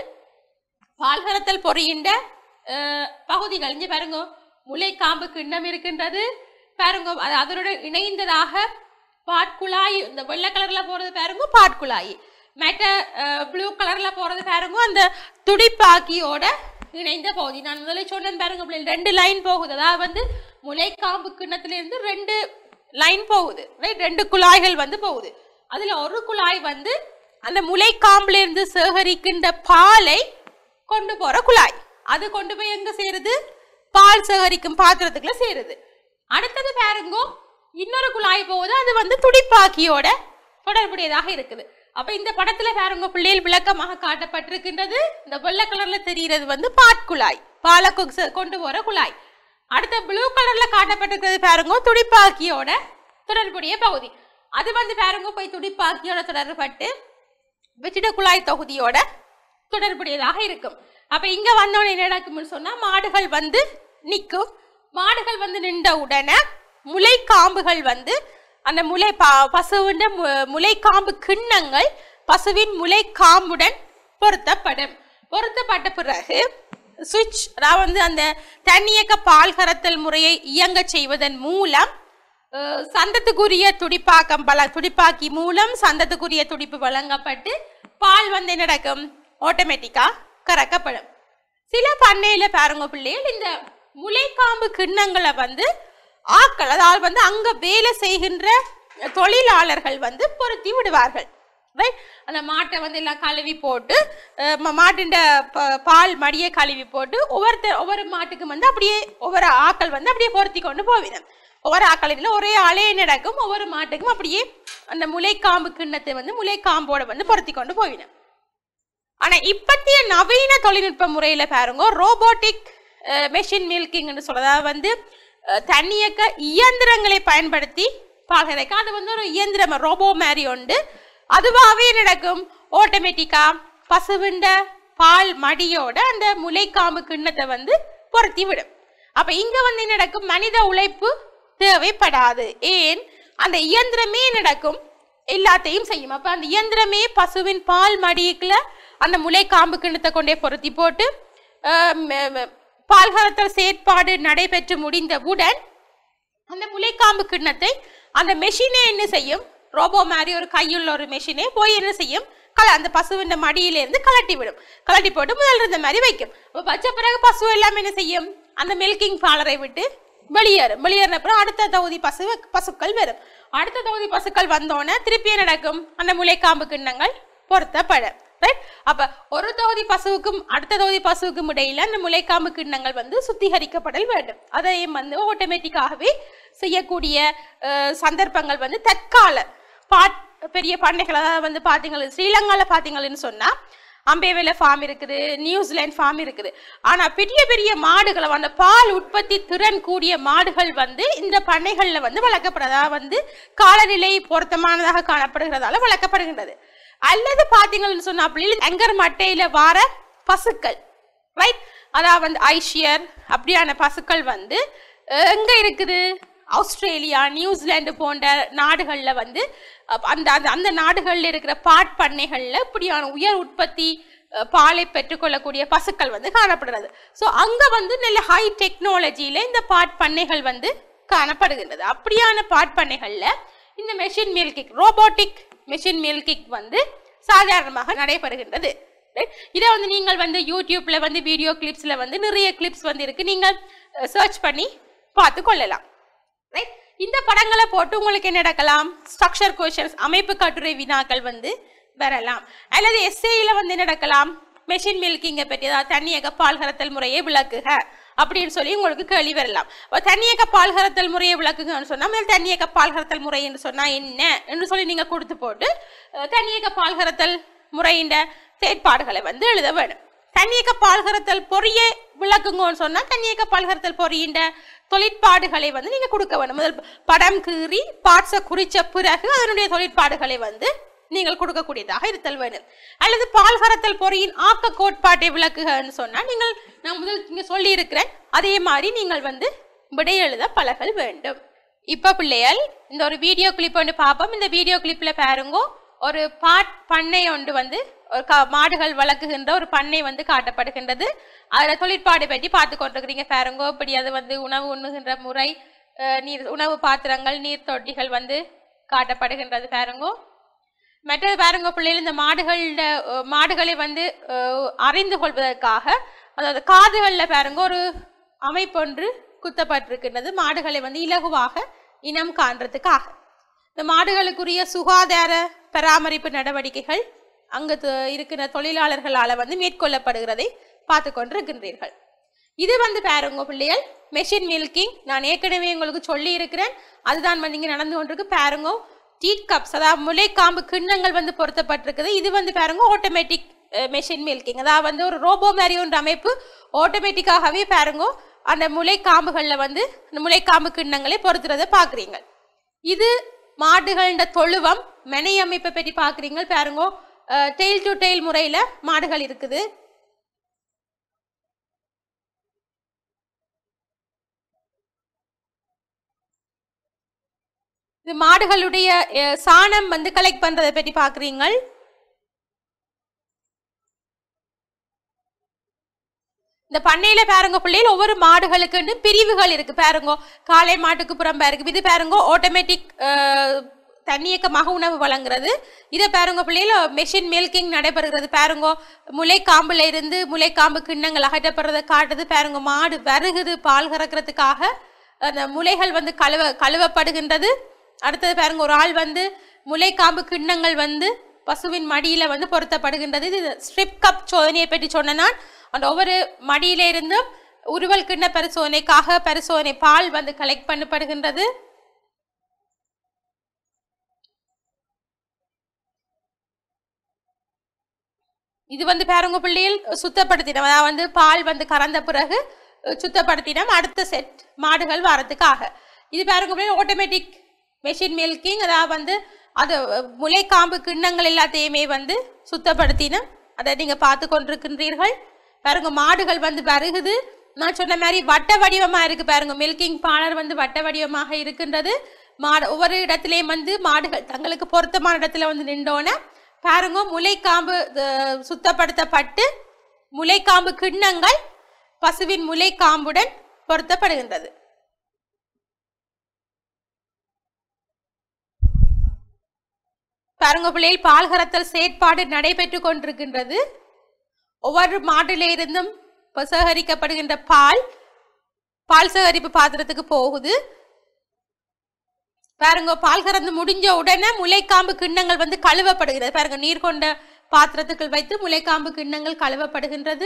பால் கறத்தல் பொறியின்ற அஹ், பகுதிகள் இங்க பாருங்க முளைக்காம்பு கிண்ணம் இருக்கின்றது பாருங்க அது அதனோட இணைந்ததாக பாட்குழாய் இந்த வெள்ளை கலர்ல போறது பாருங்க பாட்குழாய் மற்ற ப்ளூ கலர்ல போறது பாருங்க அந்த துடிப்பாக்கியோட இணைந்த பகுதி நான் முதல்ல சொன்னேன் பாருங்க பிள்ளைகள் ரெண்டு லைன் போகுது அதாவது வந்து முளைக்காம்பு கிண்ணத்துல இருந்து ரெண்டு லைன் போகுது ரைட் ரெண்டு குழாய்கள் வந்து போகுது அதுல ஒரு குழாய் வந்து அந்த முளைக்காம்புல இருந்து சேகரிக்கின்ற பாலை கொண்டு போற குழாய் அது கொண்டு போய் எங்க சேருது பால் சேகரிக்கும் பாத்திரத்துக்குள்ள சேருது அடுத்தது பாருங்க இன்னொரு குழாய் போகுது அது வந்து துடிப்பாக்கியோட தொடர்புடையதாக இருக்குது அப்ப இந்த படத்துல பாருங்க பிள்ளைகள் விளக்கமாக காட்டப்பட்டிருக்கின்றது இந்த வெள்ளை கலர்ல தெரிகிறது வந்து பாட்குழாய் பாலை கொ- சே- கொண்டு போற குழாய் அடுத்த ப்ளூ கலர்ல காட்டப்பட்டிருக்கிறது பாருங்க துடிப்பாக்கியோட தொடர்புடைய பகுதி அது வந்து பாருங்க போய் துடிப்பாக்கியோட தொடர்புபட்டு வெற்றிட குழாய் தொகுதியோட தொடர்புடையதாக இருக்கும் அப்ப இங்க வந்தோடனே என்ன நடக்கும்னு சொன்னா மாடுகள் வந்து நிற்கும் மாடுகள் வந்து நின்ற உடனே முளைக்காம்புகள் வந்து அந்த முளை ப பசுவின் மு- முளைக்காம்பு கிண்ணங்கள் பசுவின் முளைக்காம்புடன் பொருத்தப்படும் பொருத்தப்பட்ட பிறகு சுவிட்ச் அதாவது வந்து அந்த தன்னியக்க பால் கறத்தல் முறையை இயங்க செய்வதன் மூலம் அஹ், சந்தத்துக்குரிய துடிப்பாக்கம் பல துடிப்பாக்கி மூலம் சந்தத்துக்குரிய துடிப்பு வழங்கப்பட்டு பால் வந்து என்ன நடக்கும் ஆட்டோமேட்டிக்கா கறக்கப்படும் சில பண்ணையில பாருங்க பிள்ளைகள் இந்த முளைக்காம்பு கிண்ணங்களை வந்து ஆட்கள் அதாவது வந்து அங்க வேலை செய்கின்ற தொழிலாளர்கள் வந்து பொருத்தி விடுவார்கள் ரைட் அந்த மாட்டை வந்து எல்லாம் கழுவி போட்டு அஹ், ம- மாட்டின் ப- பால் மடியை கழுவி போட்டு ஒவ்வொருத்தர் ஒவ்வொரு மாட்டுக்கும் வந்து அப்படியே ஒவ்வொரு ஆக்கள் வந்து அப்படியே பொருத்தி கொண்டு போவினம் ஒவ்வொரு ஆக்களில் ஒரே ஆளே நடக்கும் ஒவ்வொரு மாட்டுக்கும் அப்படியே அந்த முளைக்காம்பு கிண்ணத்தை வந்து முளைக்காம்போட வந்து பொருத்தி கொண்டு போவினம் ஆனா இப்பத்திய நவீன தொழில்நுட்ப முறையில பாருங்க ரோபோட்டிக் மெஷின் மில்கிங்னு சொல்றதா வந்து அஹ், தன்னியக்க இயந்திரங்களை பயன்படுத்தி பால் கறக்க அது வந்து ஒரு இயந்திரம் ரோபோ மாதிரி உண்டு அதுவாகவே நடக்கும் ஆட்டோமேட்டிக்கா பசுவிண்ட பால் மடியோட அந்த முளைக்காம்பு கிண்ணத்தை வந்து பொருத்தி விடும் அப்ப இங்க வந்து என்ன நடக்கும் மனித உழைப்பு தேவைப்படாது ஏன் அந்த இயந்திரமே நடக்கும் எல்லாத்தையும் செய்யும் அப்ப அந்த இயந்திரமே பசுவின் பால் மடிக்குள்ள அந்த முளைக்காம்பு கிண்ணத்தை கொண்டே பொருத்தி போட்டு ஆஹ், ம- ம- பால் கறத்தல் செயற்பாடு நடைபெற்று முடிந்தவுடன் அந்த முளைக்காம்பு கிண்ணத்தை அந்த மெஷினே என்ன செய்யும் ரோபோ மாதிரி ஒரு கையுள்ள ஒரு மெஷினே போய் என்ன செய்யும் கல அந்த பசுவின் மடியிலிருந்து கலட்டி விடும் கலட்டி போட்டு முதல்ல இருந்த மாதிரி வைக்கும் அப்போ வச்ச பிறகு பசு எல்லாமே என்ன செய்யும் அந்த மில்கிங் பாலரை விட்டு வெளியேறும் வெளியேறின அப்புறம் அடுத்த தொகுதி பசு பசுக்கள் வரும் அடுத்த தொகுதி பசுக்கள் வந்தோடனே திருப்பி என்ன நடக்கும் அந்த முளைக்காம்பு கிண்ணங்கள் பொருத்தப்படும் ரைட் அப்ப ஒரு தொகுதி பசுவுக்கும் அடுத்த தொகுதி பசுவுக்கும் இடையில அந்த முளைக்காம்பு கிண்ணங்கள் வந்து சுத்திகரிக்கப்படல் வேண்டும் அதையும் வந்து ஆட்டோமேட்டிக்காகவே செய்யக்கூடிய அஹ், சந்தர்ப்பங்கள் வந்து தற்கால பாட் பெரிய பண்ணைகள் அதாவது வந்து பார்த்தீங்க ஸ்ரீலங்காவில் பார்த்தீங்கன்னு சொன்னால் அம்பேவேல ஃபார்ம் இருக்குது நியூசிலாந்து ஃபார்ம் இருக்குது ஆனால் பெரிய பெரிய மாடுகளை அந்த பால் உற்பத்தி திறன் கூடிய மாடுகள் வந்து இந்த பண்ணைகளில் வந்து வளர்க்கப்படுறதா வந்து காலநிலை பொருத்தமானதாக காணப்படுகிறதால வளர்க்கப்படுகின்றது அல்லது பார்த்தீங்கன்னு சொன்னா அப்படி எங்கர் மட்டையில் வார பசுக்கள் ரைட் அதாவது வந்து ஐஷியர் அப்படியான பசுக்கள் வந்து அஹ், எங்க இருக்குது ஆஸ்திரேலியா நியூசிலாந்து போன்ற நாடுகளில் வந்து அப்- அந்த அந்த அந்த நாடுகளில் இருக்கிற பாட் பண்ணைகளில் இப்படியான உயர் உற்பத்தி அஹ், பாலை பெற்றுக்கொள்ளக்கூடிய பசுக்கள் வந்து காணப்படுறது ஸோ அங்கே வந்து நல்ல ஹை டெக்னாலஜியில் இந்த பாட் பண்ணைகள் வந்து காணப்படுகின்றது அப்படியான பாட் பண்ணைகளில் இந்த machine milking robotic machine milking வந்து சாதாரணமாக நடைபெறுகின்றது Right? இதை வந்து நீங்கள் வந்து யூடியூப்ல வந்து வீடியோ கிளிப்ஸ்ல வந்து நிறைய கிளிப்ஸ் வந்து இருக்கு நீங்கள் சர்ச் பண்ணி பார்த்து கொள்ளலாம் ரைட் இந்த படங்களை போட்டு உங்களுக்கு என்ன நடக்கலாம் ஸ்ட்ரக்சர் கொஷன்ஸ் அமைப்பு கட்டுரை வினாக்கள் வந்து வரலாம் அல்லது எஸ்ஏயில் வந்து என்ன நடக்கலாம் மெஷின் மில்கிங்கை பற்றி அதாவது தண்ணியக பால் கறத்தல் முறையை விளக்குக அப்படின்னு சொல்லி உங்களுக்கு கேள்வி வரலாம் அப்ப தண்ணியக பால் கறத்தல் முறையை விளக்குகன்னு சொன்னா முதல் தண்ணியக பால் கறத்தல் முறை என்று சொன்னா என்ன என்று சொல்லி நீங்க கொடுத்து போட்டு அஹ், தண்ணியக பால் கறத்தல் முறையின் செயற்பாடுகளை வந்து எழுத வேணும் தண்ணியக்க பால்கரத்தல் பொறியை விளக்குங்கன்னு சொன்னா தண்ணியக்க பால்கரத்தல் பொறியின் தொழிற்பாடுகளை வந்து நீங்க கொடுக்க வேணும் முதல் படம் கீறி பார்ட்ஸை குறிச்ச பிறகு அதனுடைய தொழிற்பாடுகளை வந்து நீங்கள் கொடுக்கக்கூடியதாக இருத்தல் வேணும் அல்லது பால்கரத்தல் பொறியின் ஆக்க கோட்பாட்டை விளக்குகன்னு சொன்னா நீங்கள் நான் முதல் இங்க சொல்லி இருக்கிறேன் அதே மாதிரி நீங்கள் வந்து விடை எழுத பழகல் வேண்டும் இப்ப பிள்ளைகள் இந்த ஒரு வீடியோ கிளிப் ஒன்று பார்ப்போம் இந்த வீடியோ கிளிப்ல பாருங்க ஒரு பாட் பண்ணை ஒன்று வந்து ஒரு க மாடுகள் வளர்க்குகின்ற ஒரு பண்ணை வந்து காட்டப்படுகின்றது அதில் தொழிற்பாடு பற்றி பார்த்து கொண்டிருக்கிறீங்க பாருங்க இப்படி அது வந்து உணவு உண்ணுகின்ற முறை அஹ், நீர் உணவு பாத்திரங்கள் நீர் தொட்டிகள் வந்து காட்டப்படுகின்றது பாருங்க மற்றது பாருங்க பிள்ளைகள் இந்த மாடுகள மாடுகளை வந்து அஹ், அறிந்து கொள்வதற்காக அதாவது காதுகளில் பாருங்க ஒரு அமைப்பொன்று குத்தப்பட்டிருக்கின்றது மாடுகளை வந்து இலகுவாக இனம் காண்றதுக்காக இந்த மாடுகளுக்குரிய சுகாதார பராமரிப்பு நடவடிக்கைகள் அங்கு த- இருக்கிற தொழிலாளர்களால் வந்து மேற்கொள்ளப்படுகிறதை பார்த்து கொண்டிருக்கின்றீர்கள் இது வந்து பாருங்க பிள்ளைகள் மெஷின் மில்கிங் நான் ஏற்கனவே உங்களுக்கு சொல்லி இருக்கிறேன் அதுதான் வந்து இங்கே நடந்து கொண்டிருக்கு பாருங்க டீட் கப்ஸ் அதாவது முளைக்காம்பு கிண்ணங்கள் வந்து பொருத்தப்பட்டிருக்குது இது வந்து பாருங்க ஆட்டோமேட்டிக் மெஷின் மில்கிங் அதாவது வந்து ஒரு ரோபோ மாதிரி ஒன்று அமைப்பு ஆட்டோமேட்டிக்காகவே பாருங்க அந்த முளைக்காம்புகளில் வந்து அந்த முளைக்காம்பு கிண்ணங்களை பொருத்துறதை பார்க்குறீங்க இது மாடுகள தொழுவம் மெனை அமைப்பை பற்றி பார்க்குறீங்க பாருங்க டெயில் டு டெயில் முறையில் மாடுகள் இருக்குது இது மாடுகளுடைய அஹ், சாணம் வந்து கலெக்ட் பண்றதை பற்றி பார்க்குறீங்க இந்த பண்ணையில பாருங்க பிள்ளைகள் ஒவ்வொரு மாடுகளுக்குன்னு பிரிவுகள் இருக்கு பாருங்க காளை மாட்டுக்கு புறம்பா இருக்கு இது பாருங்க ஆட்டோமேட்டிக் தன்னியக்கமாக உணவு வழங்குறது இதை பாருங்க பிள்ளைகள் மெஷின் மில்கிங் நடைபெறுகிறது பாருங்க முளைக்காம்புல இருந்து முளைக்காம்பு கிண்ணங்கள் அகற்றப்படுறதை காட்டுது பாருங்க மாடு வருகுது பால் கறக்கிறதுக்காக அந்த முளைகள் வந்து கழுவ கழுவப்படுகின்றது அடுத்தது பாருங்க ஒரு ஆள் வந்து முளைக்காம்பு கிண்ணங்கள் வந்து பசுவின் மடியில வந்து பொருத்தப்படுகின்றது இது ஸ்ட்ரிப் கப் சோதனையை பற்றி சொன்ன நான் அந்த ஒவ்வொரு மடியில இருந்தும் உருவல் கிண்ண பரிசோதனைக்காக பரிசோதனை பால் வந்து கலெக்ட் பண்ணப்படுகின்றது இது வந்து பாருங்க பிள்ளைகள் சுத்தப்படுத்தினோம் அதாவது வந்து பால் வந்து கறந்த பிறகு அஹ், சுத்தப்படுத்தினோம் அடுத்த செட் மாடுகள் வரதுக்காக இது பாருங்க பிள்ளைகள் ஆட்டோமேட்டிக் மெஷின் மில்கிங் அதாவது வந்து அது அஹ், முளைக்காம்பு கிண்ணங்கள் எல்லாத்தையுமே வந்து சுத்தப்படுத்தினோம் அதை நீங்க பார்த்து கொண்டிருக்கின்றீர்கள் பாருங்க மாடுகள் வந்து வருகுது நான் சொன்ன மாதிரி வட்ட வடிவமா இருக்கு பாருங்க மில்கிங் பாலர் வந்து வட்ட வடிவமாக இருக்கின்றது மாடு ஒவ்வொரு இடத்துலையும் வந்து மாடுகள் தங்களுக்கு பொருத்தமான இடத்துல வந்து நின்றோன்னே பாருங்க முளைக்காம்பு அஹ், சுத்தப்படுத்தப்பட்டு முளைக்காம்பு கிண்ணங்கள் பசுவின் முளைக்காம்புடன் பொருத்தப்படுகின்றது பாருங்க பிள்ளைகள் பால் கறத்தல் செயற்பாடு நடைபெற்று கொண்டிருக்கின்றது ஒவ்வொரு மாட்டிலே இருந்தும் சேகரிக்கப்படுகின்ற பால் பால் சேகரிப்பு பாத்திரத்துக்கு போகுது பாருங்க பால் கறந்து முடிஞ்ச உடனே முளைக்காம்பு கிண்ணங்கள் வந்து கழுவப்படுகிறது பாருங்க நீர் கொண்ட பாத்திரத்துக்குள் வைத்து முளைக்காம்பு கிண்ணங்கள் கழுவப்படுகின்றது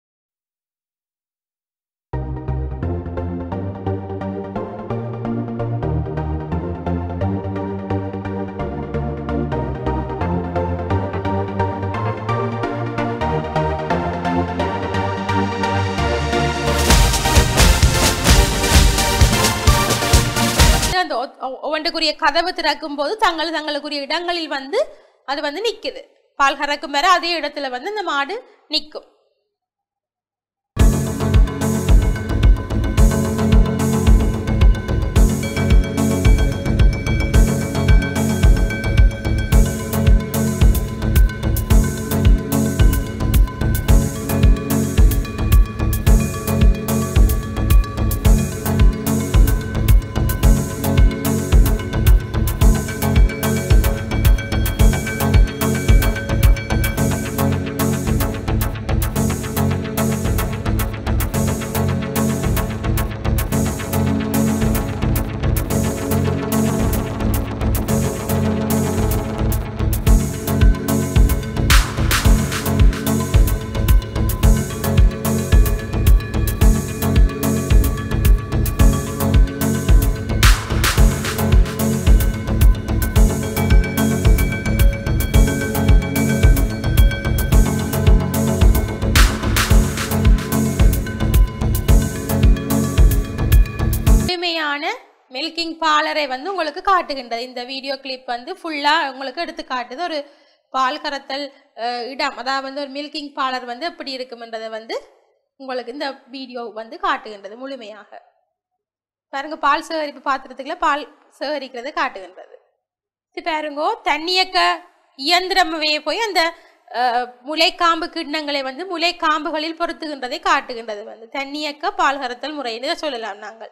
அந்த ஒ- ஒ- ஒவ்வொன்றுக்குரிய கதவு திறக்கும் போது தங்கள் தங்களுக்குரிய இடங்களில் வந்து அது வந்து நிக்குது பால் கறக்கும் வரை அதே இடத்துல வந்து இந்த மாடு நிக்கும் முழுமையான மில்கிங் பார்லரை வந்து உங்களுக்கு காட்டுகின்றது இந்த வீடியோ கிளிப் வந்து ஃபுல்லாக உங்களுக்கு எடுத்து காட்டுது ஒரு பால் கறத்தல் அஹ், இடம் அதாவது வந்து ஒரு மில்கிங் பார்லர் வந்து எப்படி இருக்கும்ன்றதை வந்து உங்களுக்கு இந்த வீடியோ வந்து காட்டுகின்றது முழுமையாக பாருங்க பால் சேகரிப்பு பாத்திரத்துக்குள்ள பால் சேகரிக்கிறது காட்டுகின்றது இது பாருங்கோ தண்ணியக்க இயந்திரமே போய் அந்த அஹ், முளைக்காம்பு கிண்ணங்களை வந்து முளைக்காம்புகளில் பொருத்துகின்றதை காட்டுகின்றது வந்து தண்ணியக்க பால் கறத்தல் முறைன்னு இதை சொல்லலாம் நாங்கள்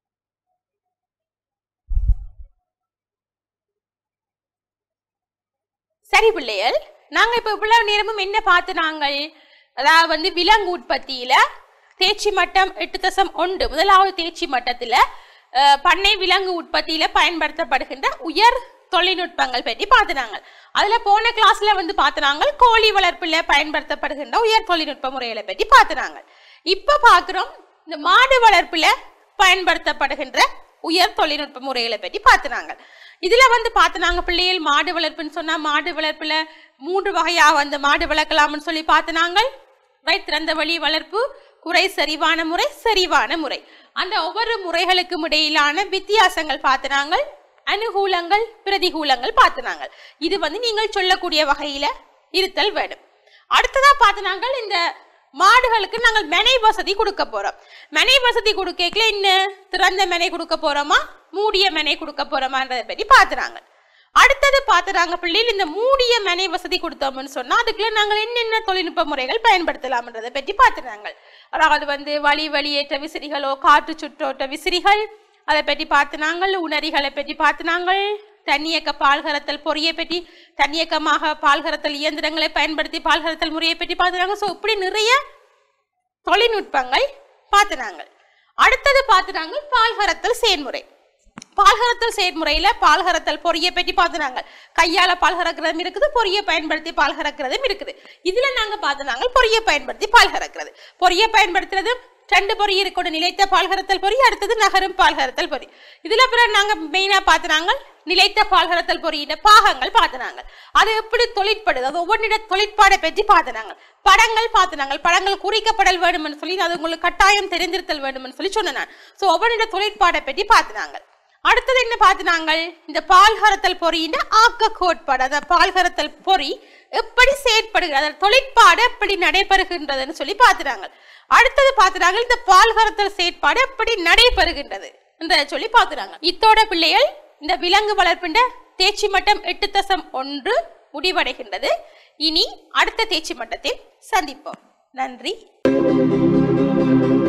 சரி பிள்ளைகள் நாங்க இப்ப இவ்வளவு நேரமும் என்ன பார்த்து நாங்கள் அதாவது வந்து விலங்கு உற்பத்தியில தேர்ச்சி மட்டம் எட்டு தசம் ஒன்று முதலாவது தேர்ச்சி மட்டத்துல அஹ், பண்ணை விலங்கு உற்பத்தியில பயன்படுத்தப்படுகின்ற உயர் தொழில்நுட்பங்கள் பற்றி பார்த்துனாங்க அதுல போன கிளாஸ்ல வந்து பார்த்துனாங்க கோழி வளர்ப்புல பயன்படுத்தப்படுகின்ற உயர் தொழில்நுட்ப முறைகளை பற்றி பார்த்துனாங்க இப்ப பார்க்கிறோம் இந்த மாடு வளர்ப்புல பயன்படுத்தப்படுகின்ற உயர் தொழில்நுட்ப முறைகளை பற்றி பார்த்துனாங்க இதுல வந்து பார்த்துனாங்க பிள்ளைகள் மாடு வளர்ப்புன்னு சொன்னா மாடு வளர்ப்புல மூன்று வகையா வந்து மாடு வளர்க்கலாம்னு சொல்லி பார்த்துனாங்க ரைட் திறந்த வழி வளர்ப்பு குறை சரிவான முறை சரிவான முறை அந்த ஒவ்வொரு முறைகளுக்கும் இடையிலான வித்தியாசங்கள் பார்த்துனாங்க அனுகூலங்கள் பிரதிகூலங்கள் பார்த்துனாங்க இது வந்து நீங்கள் சொல்லக்கூடிய வகையில இருத்தல் வேண்டும் அடுத்ததா பார்த்துனாங்க இந்த மாடுகளுக்கு நாங்கள் மெனை வசதி கொடுக்க போறோம் மெனை வசதி கொடுக்கல என்ன திறந்த மெனை கொடுக்க போறோமா மூடிய மெனை கொடுக்க போறோமான்றதை பற்றி பார்த்துறாங்க அடுத்தது பார்த்துறாங்க பிள்ளைகள் இந்த மூடிய மெனை வசதி கொடுத்தோம்னு சொன்னா அதுக்குள்ள நாங்கள் என்னென்ன தொழில்நுட்ப முறைகள் பயன்படுத்தலாம்ன்றதை பற்றி பார்த்துறாங்க அதாவது வந்து வழி வழியேற்ற விசிறிகளோ காற்று சுற்றோட்ட விசிறிகள் அதை பற்றி பார்த்துனாங்க உணரிகளை பற்றி பார்த்துனாங்க தண்ணியக்க பால்கரத்தல் பொறியை பற்றி தண்ணியக்கமாக பால்கரத்தல் இயந்திரங்களை பயன்படுத்தி பால்கரத்தல் முறையை பற்றி பார்த்துனாங்க ஸோ இப்படி நிறைய தொழில்நுட்பங்கள் பார்த்துனாங்க அடுத்தது பார்த்துனாங்க பால்கரத்தல் செயல்முறை பால்கரத்தல் செயல்முறையில பால்கரத்தல் பொறியை பற்றி பார்த்துனாங்க கையால பால் கறக்கிறதும் இருக்குது பொறியை பயன்படுத்தி பால் கறக்கிறதும் இருக்குது இதுல நாங்க பார்த்துனாங்க பொறியை பயன்படுத்தி பால் கறக்கிறது பொறியை பயன்படுத்துறது ரெண்டு பொறி இருக்கணும் நிலைத்த பால்கரத்தல் பொறி அடுத்தது நகரும் பால்கரத்தல் பொறி இதுல அப்புறம் நாங்க மெயினா பார்த்துனாங்க நிலைத்த பால்கரத்தல் பொறியிட பாகங்கள் பார்த்துனாங்க அது எப்படி தொழிற்படுது அது ஒவ்வொன்றிட தொழிற்பாடை பற்றி பார்த்துனாங்க படங்கள் பார்த்துனாங்க படங்கள் குறிக்கப்படல் வேண்டும்னு சொல்லி அது உங்களுக்கு கட்டாயம் தெரிந்திருத்தல் வேண்டும்னு சொல்லி சொன்னேன் நான் ஸோ ஒவ்வொன்றிட தொழிற்பாடை பற்றி பார்த்துனாங்க அடுத்தது என்ன பார்த்துனாங்க இந்த பால்கரத்தல் பொறியின் ஆக்க கோட்பாடு அந்த பால்கரத்தல் பொறி எப்படி செயற்படுகிறது அதன் தொழிற்பாடு எப்படி நடைபெறுகின்றதுன்னு சொல்லி பார்த்துனாங்க அடுத்தது பார்த்துனாங்க இந்த பால்கரத்தல் செயற்பாடு எப்படி நடைபெறுகின்றது என்றதை சொல்லி பார்த்துனாங்க இத்தோட பிள்ளைகள் இந்த விலங்கு வளர்ப்பின்ற தேர்ச்சி மட்டம் எட்டு தசம் ஒன்று முடிவடைகின்றது இனி அடுத்த தேர்ச்சி மட்டத்தில் சந்திப்போம் நன்றி